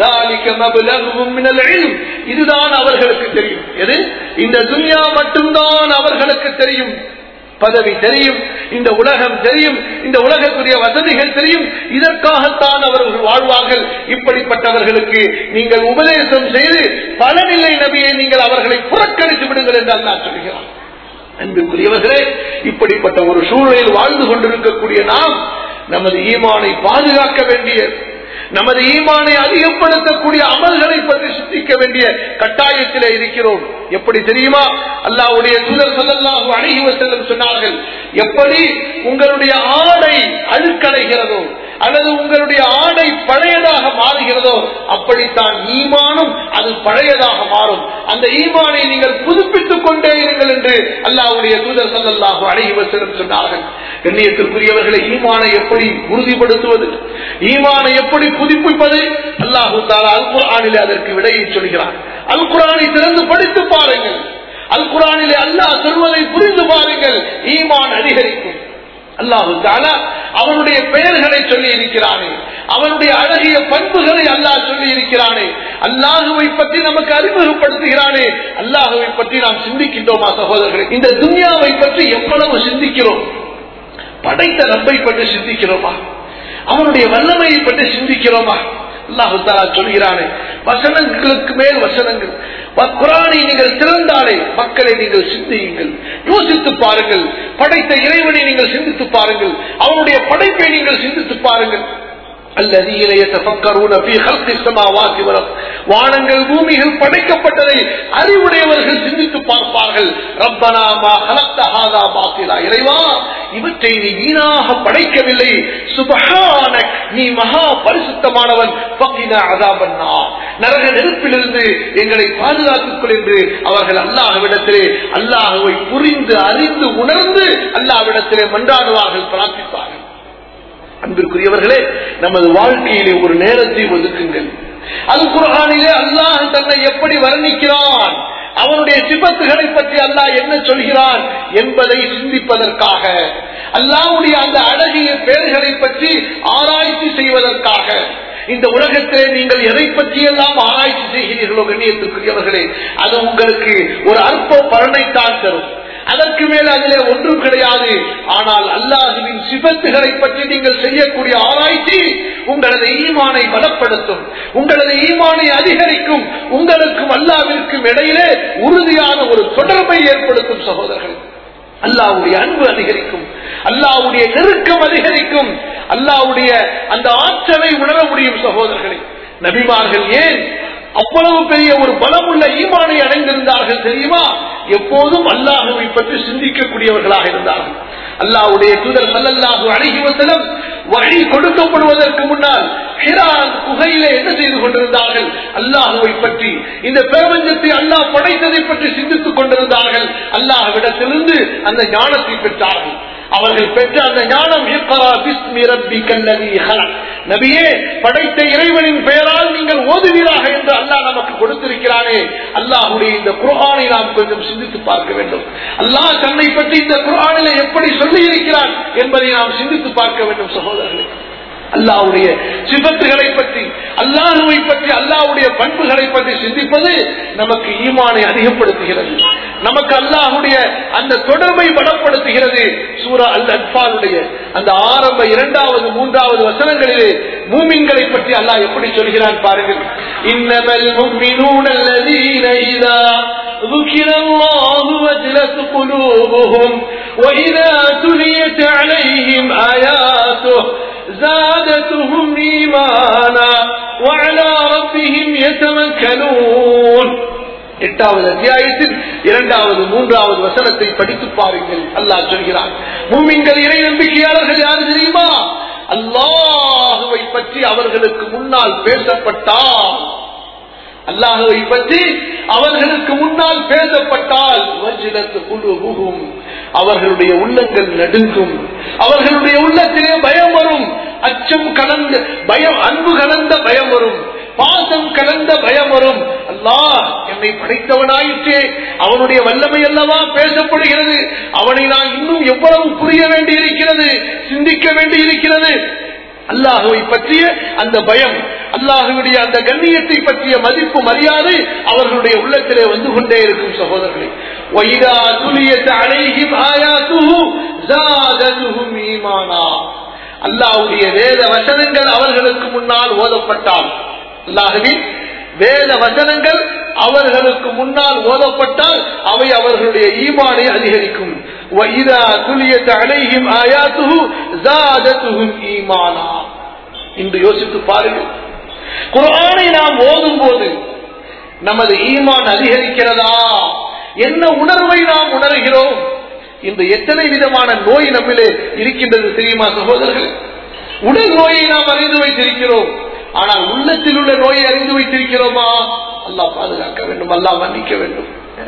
இதுதான் அவர்களுக்கு தெரியும் எது இந்த துன்யா மட்டும்தான் அவர்களுக்கு தெரியும் பதவி தெரியும் இந்த உலகம் தெரியும் இந்த உலகத்துடைய வசதிகள் தெரியும் இதற்காகத்தான் அவர்கள் வாழ்வார்கள் இப்படிப்பட்டவர்களுக்கு நீங்கள் உபதேசம் செய்து பலனில்லை நபியை நீங்கள் அவர்களை புறக்கணித்து விடுங்கள் என்றால் நான் சொல்கிறேன் அன்புக்குரியவர்களே இப்படிப்பட்ட ஒரு சூழலில் வாழ்ந்து கொண்டிருக்கக்கூடிய நாம் நமது ஈமானை பாதுகாக்க வேண்டிய நமது ஈமானை அதிகப்படுத்தக்கூடிய அமல்களை பற்றி சிந்திக்க வேண்டிய கட்டாயத்திலே இருக்கிறோம் எப்படி தெரியுமா அல்லாவுடைய தூதர் சொல்லல்லாஹு அணுகி செல்லும் சொன்னார்கள் எப்படி உங்களுடைய ஆடை அழுக்கடைகிறதோ அல்லது உங்களுடைய ஆடை பழையதாக மாறுகிறதோ அப்படித்தான் ஈமானும் அது பழையதாக மாறும் அந்த ஈமானை நீங்கள் புதுப்பித்துக் கொண்டே இருங்கள் என்று அல்லாவுடைய தூதர் சல்லாஹு அழகிவசனம் சொன்னார்கள் கண்ணியத்திற்குரியவர்களை ஈமானை எப்படி உறுதிப்படுத்துவது ஈமானை எப்படி புதுப்பிப்பது அல்லாஹு தாலா அல் குரானிலே அதற்கு விடையை சொல்கிறார் அல் குரானை திறந்து படித்து பாருங்கள் அல் குரானிலே அல்லாஹ் சொல்வதை புரிந்து பாருங்கள் ஈமான் அதிகரிக்கும் அல்லாஹு தாலா அவனுடைய பெயர்களை சொல்லி இருக்கிறானே அவனுடைய அழகிய பண்புகளை அல்லாஹ் சொல்லி இருக்கிறானே அல்லாஹுவை பற்றி நமக்கு அறிமுகப்படுத்துகிறானே அல்லாஹுவை பற்றி நாம் சிந்திக்கின்றோமா சகோதரர்களே இந்த துன்யாவை பற்றி எவ்வளவு சிந்திக்கிறோம் படைத்த ரப்பை பற்றி சிந்திக்கிறோமா அவனுடைய வல்லமையை பற்றி சிந்திக்கிறோமா அல்லாஹு தாலா சொல்கிறானே வசனங்களுக்கு மேல் வசனங்கள் குரானை நீங்கள் திறந்தாலே மக்களை நீங்கள் சிந்தியுங்கள் யோசித்து பாருங்கள் படைத்த இறைவனை நீங்கள் சிந்தித்து பாருங்கள் அவனுடைய படைப்பை நீங்கள் சிந்தித்து பாருங்கள் الذين يتفكرون في خلق السماوات والارض வானங்கள் பூமிகள் படைக்கப்பட்டதை அறிவுடையவர்கள் சிந்தித்து பார்ப்பார்கள் ரப்பனா மா خلقت هذا باطلا இறைவா இவற்றை நீ வீணாக படைக்கவில்லை சுபஹானக் நீ மகா பரிசுத்தமானவன் ஃபகினா அஸாபன்னா நரக நெருப்பிலிருந்து எங்களை பாதுகாத்துக் கொள் என்று அவர்கள் அல்லாஹ்விடத்திலே அல்லாஹ்வை புரிந்து அறிந்து உணர்ந்து அல்லாஹ்விடத்திலே மன்றாடுவார்கள் பிரார்த்திப்பார்கள் அன்பிற்குரியவர்களே நமது வாழ்க்கையிலே ஒரு நேரத்தை ஒதுக்குங்கள் அது குரானிலே அல்லாஹ் தன்னை எப்படி வர்ணிக்கிறான் அவனுடைய சிபத்துகளை பற்றி அல்லாஹ் என்ன சொல்கிறான் என்பதை சிந்திப்பதற்காக அல்லாவுடைய அந்த அழகிய பெயர்களை பற்றி ஆராய்ச்சி செய்வதற்காக இந்த உலகத்திலே நீங்கள் எதை பற்றியெல்லாம் ஆராய்ச்சி செய்கிறீர்களோ கண்ணியத்திற்குரியவர்களே அது உங்களுக்கு ஒரு அற்ப பலனைத்தான் தரும் அதற்கு மேல் அதிலே ஒன்றும் கிடையாது ஆனால் அல்லாஹுவின் சிபத்துகளை பற்றி நீங்கள் செய்யக்கூடிய ஆராய்ச்சி உங்களது ஈமானை பலப்படுத்தும் உங்களது ஈமானை அதிகரிக்கும் உங்களுக்கும் அல்லாவிற்கும் இடையிலே உறுதியான ஒரு தொடர்பை ஏற்படுத்தும் சகோதரர்கள் அல்லாவுடைய அன்பு அதிகரிக்கும் அல்லாவுடைய நெருக்கம் அதிகரிக்கும் அல்லாவுடைய அந்த ஆற்றலை உணர முடியும் சகோதரர்களை நபிமார்கள் ஏன் அவ்வளவு பெரிய ஒரு பலமுள்ள ஈமானை அடைந்திருந்தார்கள் தெரியுமா எப்போதும் அல்லாஹுவை பற்றி சிந்திக்கக்கூடியவர்களாக இருந்தார்கள் அல்லாவுடைய தூதர் சல்லல்லாஹு அழகி வந்தனம் வழி கொடுக்கப்படுவதற்கு முன்னால் ஹிரான் குகையிலே என்ன செய்து கொண்டிருந்தார்கள் அல்லாஹுவை பற்றி இந்த பிரபஞ்சத்தை அல்லாஹ் படைத்ததை பற்றி சிந்தித்துக் கொண்டிருந்தார்கள் அல்லாஹ்விடத்திலிருந்து அந்த ஞானத்தை பெற்றார்கள் அவர்கள் பெற்ற அந்த ஞானம் நபியே படைத்த இறைவனின் பெயரால் நீங்கள் ஓதுவீராக என்று அல்லாஹ் நமக்கு கொடுத்திருக்கிறானே அல்லாஹுடைய இந்த குரானை நாம் கொஞ்சம் சிந்தித்து பார்க்க வேண்டும் அல்லாஹ் தன்னை பற்றி இந்த குரானில எப்படி சொல்லி இருக்கிறான் என்பதை நாம் சிந்தித்து பார்க்க வேண்டும் சகோதரர்களே அல்லாவுடைய சிபத்துகளை பற்றி அல்லாஹுவை பற்றி அல்லாவுடைய பண்புகளை பற்றி சிந்திப்பது நமக்கு ஈமானை அதிகப்படுத்துகிறது நமக்கு அல்லாஹுடைய அந்த தொடர்பை பலப்படுத்துகிறது சூரா அல் அன்பாலுடைய அந்த ஆரம்ப இரண்டாவது மூன்றாவது வசனங்களிலே மூமின்களை பற்றி அல்லாஹ் எப்படி சொல்கிறான் பாருங்கள் இன்னமல் முஃமினூன அல்லதீன இதா ذكر الله وجلت قلوبهم وإذا تليت عليهم آياته زادتهم إيمانا وعلى ربهم يتوكلون எட்டாவது அத்தியாயத்தில் இரண்டாவது மூன்றாவது வசனத்தை படித்து பாருங்கள் அல்லாஹ் சொல்கிறான் மூமின்கள் இறை நம்பிக்கையாளர்கள் யாரு தெரியுமா அல்லாஹுவை பற்றி அவர்களுக்கு முன்னால் பேசப்பட்டால் அல்லாஹுவை பற்றி அவர்களுக்கு முன்னால் பேசப்பட்டால் குழுவும் அவர்களுடைய உள்ளங்கள் நடுங்கும் அவர்களுடைய உள்ளத்திலே பயம் வரும் அச்சம் கலந்த பயம் அன்பு கலந்த பயம் வரும் பாசம் கலந்த பயம் வரும் அல்லாஹ் என்னை படைத்தவனாயிற்றே அவனுடைய வல்லமை அல்லவா பேசப்படுகிறது அவனை நான் இன்னும் எவ்வளவு புரிய வேண்டி இருக்கிறது சிந்திக்க வேண்டி இருக்கிறது அல்லாஹுவை பற்றிய அந்த பயம் அல்லாஹுடைய அந்த கண்ணியத்தை பற்றிய மதிப்பு மரியாதை அவர்களுடைய உள்ளத்திலே வந்து கொண்டே இருக்கும் சகோதரர்களே வைதா துலியத் அலைஹிம் ஆயாத்துஹு ஜாததுஹும் ஈமானா அல்லாஹ்வுடைய வேத வசனங்கள் அவர்களுக்கு முன்னால் ஓதப்பட்டால் அல்லாஹுவின் வேத வசனங்கள் அவர்களுக்கு முன்னால் ஓதப்பட்டால் அவை அவர்களுடைய ஈமானை அதிகரிக்கும் وَإِذَا تُلِيَتْ عَلَيْهِمْ آيَاتُهُ زَادَتْهُمْ إِيمَانًا இன்று யோசித்து பாருங்கள் குர்ஆனை நாம் ஓதும் போது நமது ஈமான் அதிகரிக்கிறதா என்ன உணர்வை நாம் உணர்கிறோம் இந்த எத்தனை விதமான நோய் நம்மிலே இருக்கின்றது தெரியுமா சகோதரர்கள் உடல் நோயை நாம் அறிந்து வைத்திருக்கிறோம் ஆனால் உள்ளத்தில் உள்ள நோயை அறிந்து வைத்திருக்கிறோமா அல்லாஹ் பாதுகாக்க வேண்டும் அல்லாஹ் மன்னிக்க வேண்டும்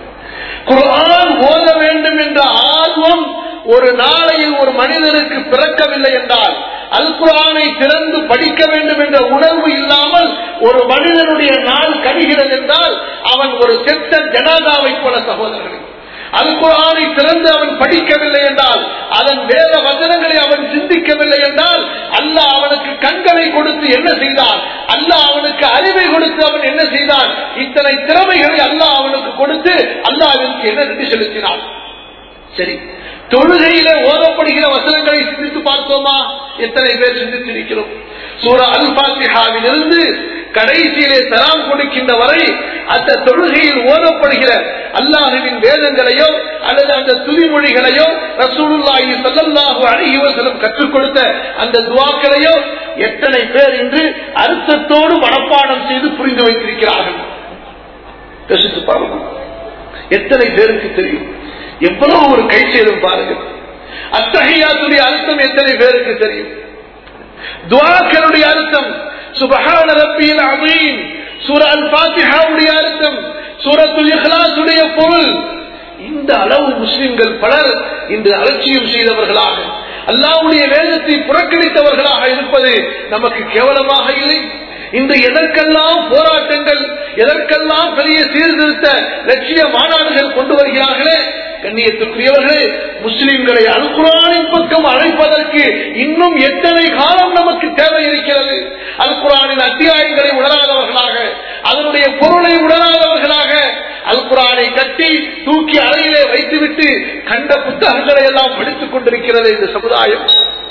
குர்ஆன் ஓத வேண்டும் என்ற ஆர்வம் ஒரு நாளையில் ஒரு மனிதனுக்கு பிறக்கவில்லை என்றால் அல் குரானை திறந்து படிக்க வேண்டும் என்ற உணர்வு இல்லாமல் ஒரு மனிதனுடைய நாள் கழிகிறது என்றால் அவன் ஒரு செத்த ஜனாதாவை போல சகோதரர்கள் அல் குரானை திறந்து அவன் படிக்கவில்லை என்றால் அதன் வேத வசனங்களை அவன் சிந்திக்கவில்லை என்றால் அல்லாஹ் அவனுக்கு கண்களை கொடுத்து என்ன செய்தான் அல்லாஹ் அவனுக்கு அறிவை கொடுத்து அவன் என்ன செய்தான் இத்தனை திறமைகளை அல்லாஹ் அவனுக்கு கொடுத்து அல்லாஹ்விற்கு என்ன நன்றி செலுத்தினான் சரி தொழுகையில ஓதப்படுகிற வசனங்களை சிந்தித்து பார்த்தோமா எத்தனை பேர் சிந்தித்திருக்கிறோம் சூரா அல் பாத்திஹாவில் இருந்து கடைசியிலே சலாம் கொடுக்கின்ற வரை அந்த தொழுகையில் ஓதப்படுகிற அல்லாஹுவின் வேதங்களையோ அல்லது அந்த துதிமொழிகளையோ ரசூலுல்லாஹி ஸல்லல்லாஹு அலைஹி வஸல்லம் கற்றுக் கொடுத்த அந்த துஆக்களையோ எத்தனை பேர் இன்று அர்த்தத்தோடு மனப்பாடம் செய்து புரிந்து வைத்திருக்கிறார்கள் யோசித்து பாருங்க எத்தனை பேருக்கு தெரியும் எவ்வளவு ஒரு கை சேதம் பாருங்க அத்தகையாத்துடைய அர்த்தம் எத்தனை பேருக்கு தெரியும் துவாக்களுடைய அர்த்தம் சுபஹான ரப்பியில் அமீன் சூர அல் பாத்திஹாவுடைய அர்த்தம் சூரத்துல் இஹ்லாஸுடைய பொருள் இந்த அளவு முஸ்லிம்கள் பலர் இன்று அலட்சியம் செய்தவர்களாக அல்லாவுடைய வேதத்தை புறக்கணித்தவர்களாக இருப்பது நமக்கு கேவலமாக இல்லை இந்த எதற்கெல்லாம் போராட்டங்கள் எதற்கெல்லாம் பெரிய சீர்திருத்த லட்சிய மாநாடுகள் கொண்டு வருகிறார்களே கண்ணியத்துக்குரியவர்களே முஸ்லிம்களை அல்குரானின் பக்கம் அழைப்பதற்கு இன்னும் எத்தனை காலம் நமக்கு தேவை இருக்கிறது அல்குரானின் அத்தியாயங்களை உணராதவர்களாக அதனுடைய பொருளை உணராதவர்களாக அல்குரானை கட்டி தூக்கி அறையிலே வைத்துவிட்டு கண்ட புத்தகங்களை எல்லாம் படித்துக் கொண்டிருக்கிறது இந்த சமுதாயம்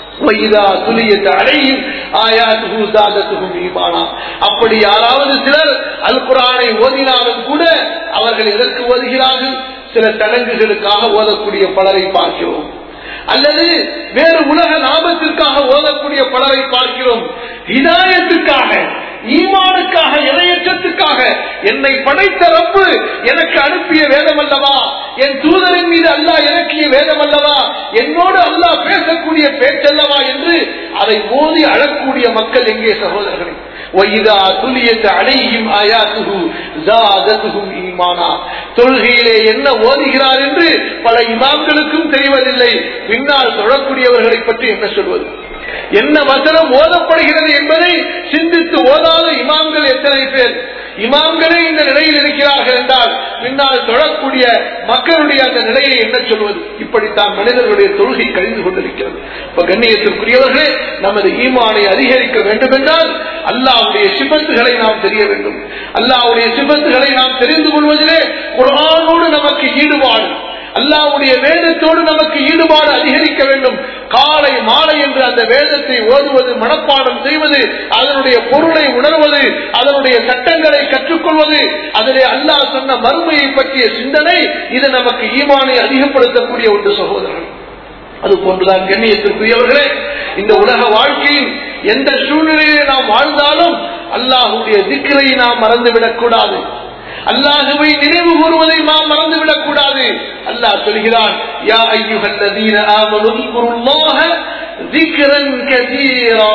அப்படி யாராவது சிலர் அல் குரானை ஓதினாலும் கூட அவர்கள் எதற்கு ஓதுகிறார்கள் சில சடங்குகளுக்காக ஓதக்கூடிய பலரை பார்க்கிறோம் அல்லது வேறு உலக லாபத்திற்காக ஓதக்கூடிய பலரை பார்க்கிறோம் இதாயத்துக்காக ஈமானுக்காக இணையற்றத்துக்காக என்னை படைத்த ரப்பு எனக்கு அனுப்பிய வேதம் அல்லவா என் தூதரின் மீது அல்லாஹ் இறக்கிய வேதம் அல்லவா என்னோடு அல்லாஹ் பேசக்கூடிய பேச்சல்லவா என்று அதை மோதி அழக்கூடிய மக்கள் எங்கே சகோதரர்களே وَإِذَا تُلِيَتْ عَلَيْهِمْ آيَاتُهُ زَادَتْهُمْ إِيمَانًا தொழுகையிலே என்ன ஓதுகிறார் என்று பல இமாம்களுக்கும் தெரிவதில்லை பின்னால் தொழக்கூடியவர்களை பற்றி என்ன சொல்வது என்ன வசனம் ஓதப்படுகிறது என்பதை சிந்தித்து ஓதாத இமாம்கள் எத்தனை பேர் இமாம்களே இந்த நிலையில் இருக்கிறார்கள் என்றால் பின்னால் தொழக்கூடிய மக்களுடைய அந்த நிலையை என்ன சொல்வது இப்படித்தான் மனிதர்களுடைய தொழுகை கழிந்து கொண்டிருக்கிறது இப்ப கண்ணியத்திற்குரியவர்களே நமது ஈமானை அதிகரிக்க வேண்டும் என்றால் அல்லாவுடைய சிபத்துகளை நாம் தெரிய வேண்டும் அல்லாவுடைய சிபத்துகளை நாம் தெரிந்து கொள்வதிலே குரானோடு நமக்கு ஈடுபாடு அல்லாவுடைய வேதத்தோடு நமக்கு ஈடுபாடு அதிகரிக்க வேண்டும் காலை மாலை என்று அந்த வேதத்தை ஓதுவது மனப்பாடம் செய்வது அதனுடைய பொருளை உணர்வது அதனுடைய சட்டங்களை கற்றுக்கொள்வது அதிலே அல்லாஹ் சொன்ன மறுமையை பற்றிய சிந்தனை இது நமக்கு ஈமானை அதிகப்படுத்தக்கூடிய ஒன்று சகோதரர்கள் அது போன்றுதான் கண்ணியத்திற்குரியவர்களே இந்த உலக வாழ்க்கையில் எந்த சூழ்நிலையிலே நாம் வாழ்ந்தாலும் அல்லாஹுடைய திக்கரை நாம் மறந்துவிடக் கூடாது அல்லாஹுவை நினைவு கூறுவதை நாம் மறந்துவிடக் கூடாது அல்லாஹ் சொல்கிறான் யா ஐயுஹல்லதீன ஆமனு ذكرுல்லாஹ ذكرا كثيرا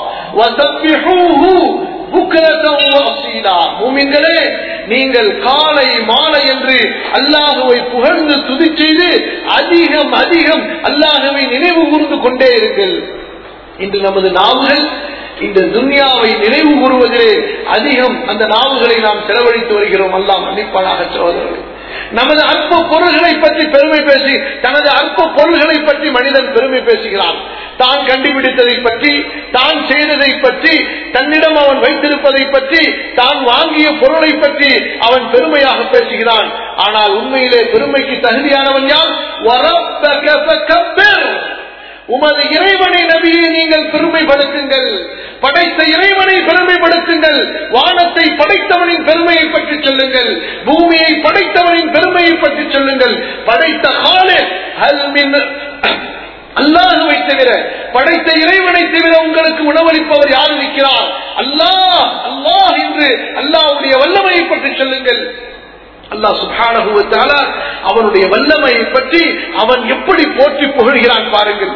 وسبحوه بكرة وأصيلا மூமின்களே நீங்கள் காலை மாலை என்று அல்லாஹுவை புகழ்ந்து துதி செய்து அதிகம் அதிகம் அல்லாஹுவை நினைவு கூர்ந்து கொண்டே இருங்கள் இன்று நமது நாவுகள் இந்த துன்யாவை நினைவு கூறுவதிலே அதிகம் அந்த நாவுகளை நாம் செலவழித்து வருகிறோம் எல்லாம் மன்னிப்பானாக சோதரர்கள் நமது அற்ப பொருள்களை பற்றி பெருமை பேசி தனது அற்ப பொருள்களை பற்றி மனிதன் பெருமை பேசுகிறான் தான் கண்டுபிடித்ததை பற்றி தான் செய்ததை பற்றி தன்னிடம் அவன் வைத்திருப்பதை பற்றி தான் வாங்கிய பொருளை பற்றி அவன் பெருமையாக பேசுகிறான் ஆனால் உண்மையிலே பெருமைக்கு தகுதியானவன் யார் உமது இறைவனை நபியை நீங்கள் பெருமைப்படுத்துங்கள் படைத்த இறைவனை பெருமைப்படுத்துங்கள் வானத்தை படைத்தவனின் பெருமையை பற்றி சொல்லுங்கள் பூமியை படைத்தவனின் பெருமையை பற்றி சொல்லுங்கள் படைத்த காலே அல்லாஹுவை தவிர படைத்த இறைவனை தவிர உங்களுக்கு உணவளிப்பவர் யார் இருக்கிறார் அல்லாஹ் அல்லாஹ் என்று அல்லாஹுடைய வல்லமையை பற்றி சொல்லுங்கள் அல்லாஹ் சுபானகுவத்தால அவனுடைய வல்லமையை பற்றி அவன் எப்படி போற்றி புகழ்கிறான் பாருங்கள்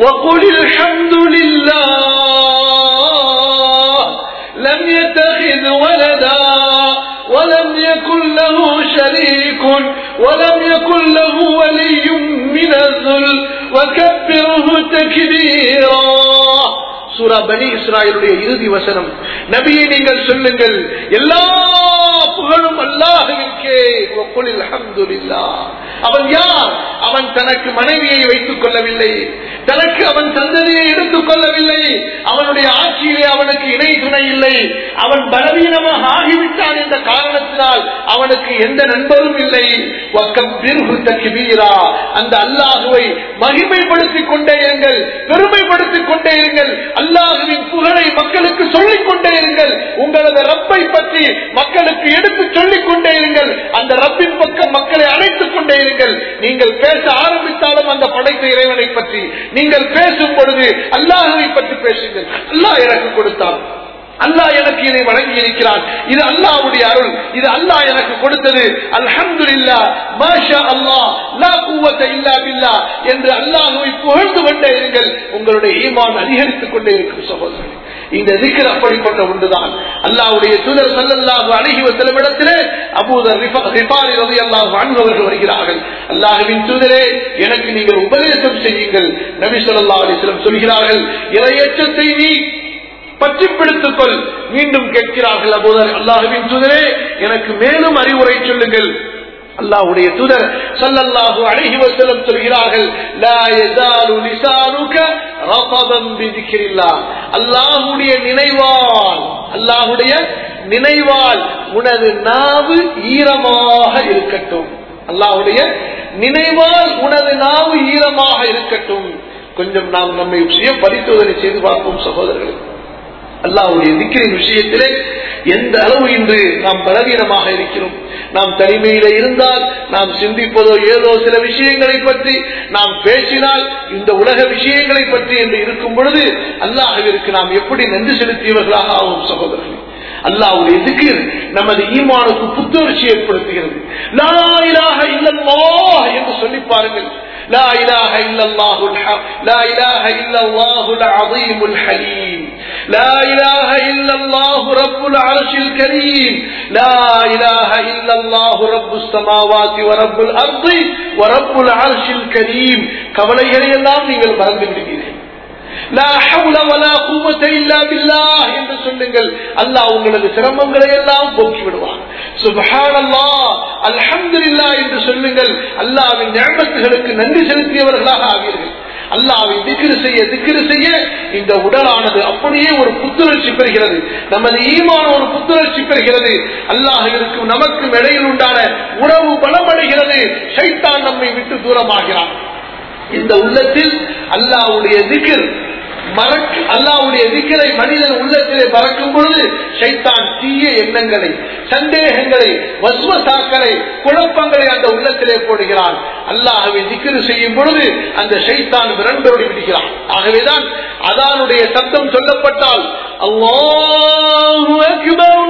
لم يتخذ ولدا ولم يكن له شريك ولم يكن له ولي من الذل وكبره تكبيرا சூரா பனி இஸ்ராயலுடைய இறுதி வசனம் நபியை நீங்கள் சொல்லுங்கள் எல்லா புகழும் அல்லாஹுவிற்கே அவன் யார் அவன் தனக்கு மனைவியை வைத்துக் கொள்ளவில்லை தனக்கு அவன் சந்ததியை எடுத்துக் கொள்ளவில்லை அவனுடைய ஆட்சி ஆட்சியிலே அவனுக்கு இணை துணை இல்லை அவன் பலவீனமாக ஆகிவிட்டான் என்ற காரணத்தினால் அவனுக்கு எந்த நண்பரும் இல்லை கபீரா அந்த அல்லாஹுவை மகிமைப்படுத்திக் கொண்டே இருங்கள் பெருமைப்படுத்திக் கொண்டே இருங்கள் அல்லாஹுவின் புகழை மக்களுக்கு சொல்லிக் கொண்டே இருங்கள் உங்களது ரப்பை பற்றி மக்களுக்கு எடுத்து சொல்லிக் கொண்டே இருங்கள் அந்த ரப்பின் பக்கம் மக்களை அழைத்துக் கொண்டே இருங்கள் நீங்கள் பேச ஆரம்பித்தாலும் அந்த படைத்த இறைவனை பற்றி நீங்கள் பேசும் பொழுது அல்லாஹுவை பற்றி பேசுங்கள் அல்லாஹ் எனக்கு கொடுத்தான் அல்லாஹ் எனக்கு இதை வழங்கி இருக்கிறான் இது அல்லாஹ்வுடைய அருள் இது அல்லாஹ் எனக்கு கொடுத்தது அல்ஹம்துலில்லா மாஷா அல்லாஹ் லா குவத்த இல்லா பில்லா என்று அல்லாஹ்வை புகழ்ந்து கொண்டே இருங்கள் உங்களுடைய ஈமான் அதிகரித்துக் கொண்டே இருக்கும் சகோதரர்களே இந்த திக்கர் அப்படிப்பட்ட ஒன்றுதான் அல்லாஹ்வுடைய தூதர் ஸல்லல்லாஹு அலைஹி வஸல்லம் இடத்திலே அபூதர் ரிஃபாரி ரலியல்லாஹு அன்ஹு அவர்கள் வருகிறார்கள் அல்லாஹ்வின் தூதரே எனக்கு நீங்கள் உபதேசம் செய்யுங்கள் நபி ஸல்லல்லாஹு அலைஹி வஸல்லம் சொல்கிறார்கள் இறையச்சத்தை நீ பற்றி பிடித்துக் கொள் மீண்டும் கேட்கிறார்கள் அப்போது அல்லாஹுவின் தூதரே எனக்கு மேலும் அறிவுரை சொல்லுங்கள் அல்லாஹ்வுடைய தூதர் ஸல்லல்லாஹு அலைஹி வஸல்லம் சொல்கிறார்கள் லா யஸாலு லிசானுக ரதபன் பிதிக்ரில்லாஹ் அல்லாஹ்வுடைய நினைவால் அல்லாஹ்வுடைய நினைவால் உனது நாவு ஈரமாக இருக்கட்டும் அல்லாஹ்வுடைய நினைவால் உனது நாவு ஈரமாக இருக்கட்டும் கொஞ்சம் நாம் நம்மை சுய பரிசோதனை செய்து பார்ப்போம் சகோதரர்கள் அல்லாவுடைய திக்கிரின் விஷயத்திலே எந்த அளவு இன்று நாம் பலவீனமாக இருக்கிறோம் நாம் தனிமையில இருந்தால் நாம் சிந்திப்பதோ ஏதோ சில விஷயங்களை பற்றி நாம் பேசினால் இந்த உலக விஷயங்களை பற்றி என்று இருக்கும் பொழுது அல்லாஹவிற்கு நாம் எப்படி நன்றி செலுத்தியவர்களாக ஆகும் சகோதரர்கள் அல்லாவுடைய திக்கிர் நமது ஈமானுக்கு புத்துணர்ச்சி ஏற்படுத்துகிறது லா இலாஹ இல்லல்லாஹ் என்று சொல்லி பாருங்கள் لا إله إلا الله الحق لا إله إلا الله العظيم الحليم لا إله إلا الله رب العرش الكريم لا إله إلا الله رب السماوات ورب الأرض ورب العرش الكريم கவலைகளை எல்லாம் நீங்கள் மறந்து விடுவீர்கள் லா ஹவுல வலா குவத்த இல்லா பில்லாஹ் என்று சொல்லுங்கள் அல்லாஹ் உங்களது சிரமங்களை எல்லாம் போக்கி விடுவான் சுப்ஹானல்லாஹ் அல்ஹம்துலில்லாஹ் என்று சொல்லுங்கள் அல்லாஹ்வின் நியமத்துகளுக்கு நன்றி செலுத்தியவர்களாக ஆவீர்கள் அல்லாவை திக்ரு செய்ய திக்ரு செய்ய இந்த உடலானது அப்படியே ஒரு புத்துணர்ச்சி பெறுகிறது நமது ஈமான ஒரு புத்துணர்ச்சி பெறுகிறது அல்லாஹிற்கும் நமக்கும் இடையில் உண்டான உறவு பலமடைகிறது சைத்தான் நம்மை விட்டு தூரமாகிறான் இந்த உள்ளத்தில் அல்லாவுடைய திக்ர் மறக்கு அல்லாவுடைய திக்கரை மனிதன் உள்ளத்திலே மறக்கும் பொழுது சைத்தான் தீய எண்ணங்களை சந்தேகங்களை வசுவசாக்களை குழப்பங்களை அந்த உள்ளத்திலே போடுகிறான் அல்லாஹவை திக்கரு செய்யும் பொழுது அந்த சைத்தான் விரண்டோடி விடுகிறான் ஆகவேதான் அதானுடைய சத்தம் சொல்லப்பட்டால் அல்லாஹு அக்பர்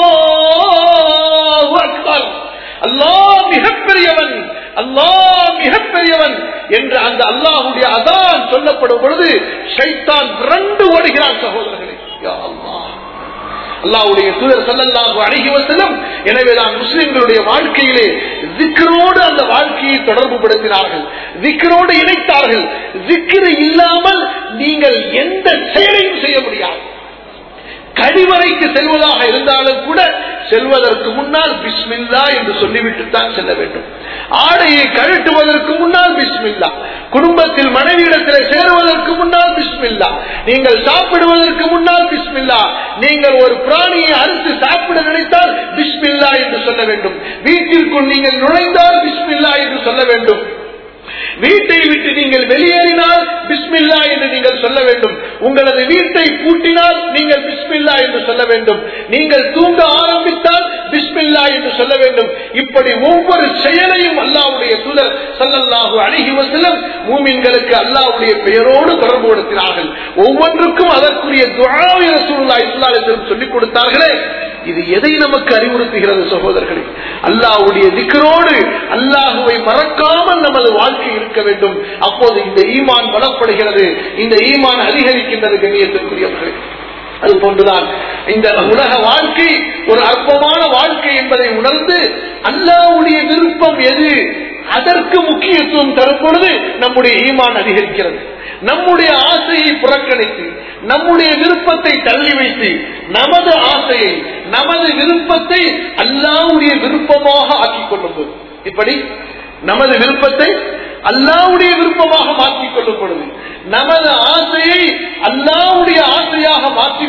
அல்லாஹு அக்பர் அல்லாஹ் மிகப்பெரியவன் அல்லாஹ் மிகப்பெரியவன் என்று அந்த அல்லாஹுடைய அதான் சொல்லப்படும் பொழுது ஷைத்தான் ரெண்டு ஓடுகிறான் சகோதரர்களே யா அல்லாஹ் அல்லாவுடைய தூதர் சல்லல்லாஹு அழகி வசலம் எனவேதான் முஸ்லிம்களுடைய வாழ்க்கையிலே திக்கரோடு அந்த வாழ்க்கையை தொடர்பு படுத்தினார்கள் திக்கரோடு இணைத்தார்கள் திக்ரு இல்லாமல் நீங்கள் எந்த செயலையும் செய்ய முடியாது கழிவறைக்கு செல்வதாக இருந்தாலும் கூட செல்வதற்கு முன்னால் பிஸ்மில்லா என்று சொல்லிவிட்டு தான் செல்ல வேண்டும் ஆடையை கழட்டுவதற்கு முன்னால் பிஸ்மில்லா குடும்பத்தில் மனைவியிடத்தில் சேருவதற்கு முன்னால் பிஸ்மில்லா நீங்கள் சாப்பிடுவதற்கு முன்னால் பிஸ்மில்லா நீங்கள் ஒரு பிராணியை அறுத்து சாப்பிட நினைத்தால் பிஸ்மில்லா என்று சொல்ல வேண்டும் வீட்டிற்குள் நீங்கள் நுழைந்தால் பிஸ்மில்லா என்று சொல்ல வேண்டும் வீட்டை விட்டு நீங்கள் வெளியேறினால் பிஸ்மில்லா என்று நீங்கள் சொல்ல வேண்டும் உங்களது வீட்டை பூட்டினால் நீங்கள் பிஸ்மில்லா என்று சொல்ல வேண்டும் நீங்கள் தூங்க ஆரம்பித்தால் பிஸ்மில்லா என்று சொல்ல வேண்டும் இப்படி ஒவ்வொரு செயலையும் அல்லாவுடைய தூதர் சல்லல்லாஹு அழகி வசலம் மூமின்களுக்கு அல்லாவுடைய பெயரோடு தொடர்பு படுத்தினார்கள் ஒவ்வொன்றுக்கும் அதற்குரிய துவாவிய சூழ்நிலை இஸ்லாலத்திலும் சொல்லிக் கொடுத்தார்களே இது எதை நமக்கு அறிவுறுத்துகிறது சகோதரர்களே அல்லாஹுடைய திக்கரோடு அல்லாஹுவை மறக்காமல் நமது வாழ்க்கை இருக்க வேண்டும் அப்போது இந்த ஈமான் பலப்படுகிறது இந்த ஈமான் அதிகரிக்கின்றது கண்ணியத்திற்குரியவர்களே அது போன்றுதான் இந்த உலக வாழ்க்கை ஒரு அற்பமான வாழ்க்கை என்பதை உணர்ந்து அல்லாவுடைய விருப்பம் எது அதற்கு முக்கியத்துவம் தரும் பொழுது நம்முடைய ஈமான் அதிகரிக்கிறது நம்முடைய ஆசையை புறக்கணித்து நம்முடைய விருப்பத்தை தள்ளி வைத்து நமது ஆசையை நமது விருப்பத்தை அல்லாவுடைய விருப்பமாக ஆக்கிக் கொள்ளும் இப்படி நமது விருப்பத்தை அல்லாவுடைய விருப்பமாக மாற்றிக் கொள்ளும் பொழுது நமது ஆசையை அல்லாவுடைய ஆசையாக மாற்றிக்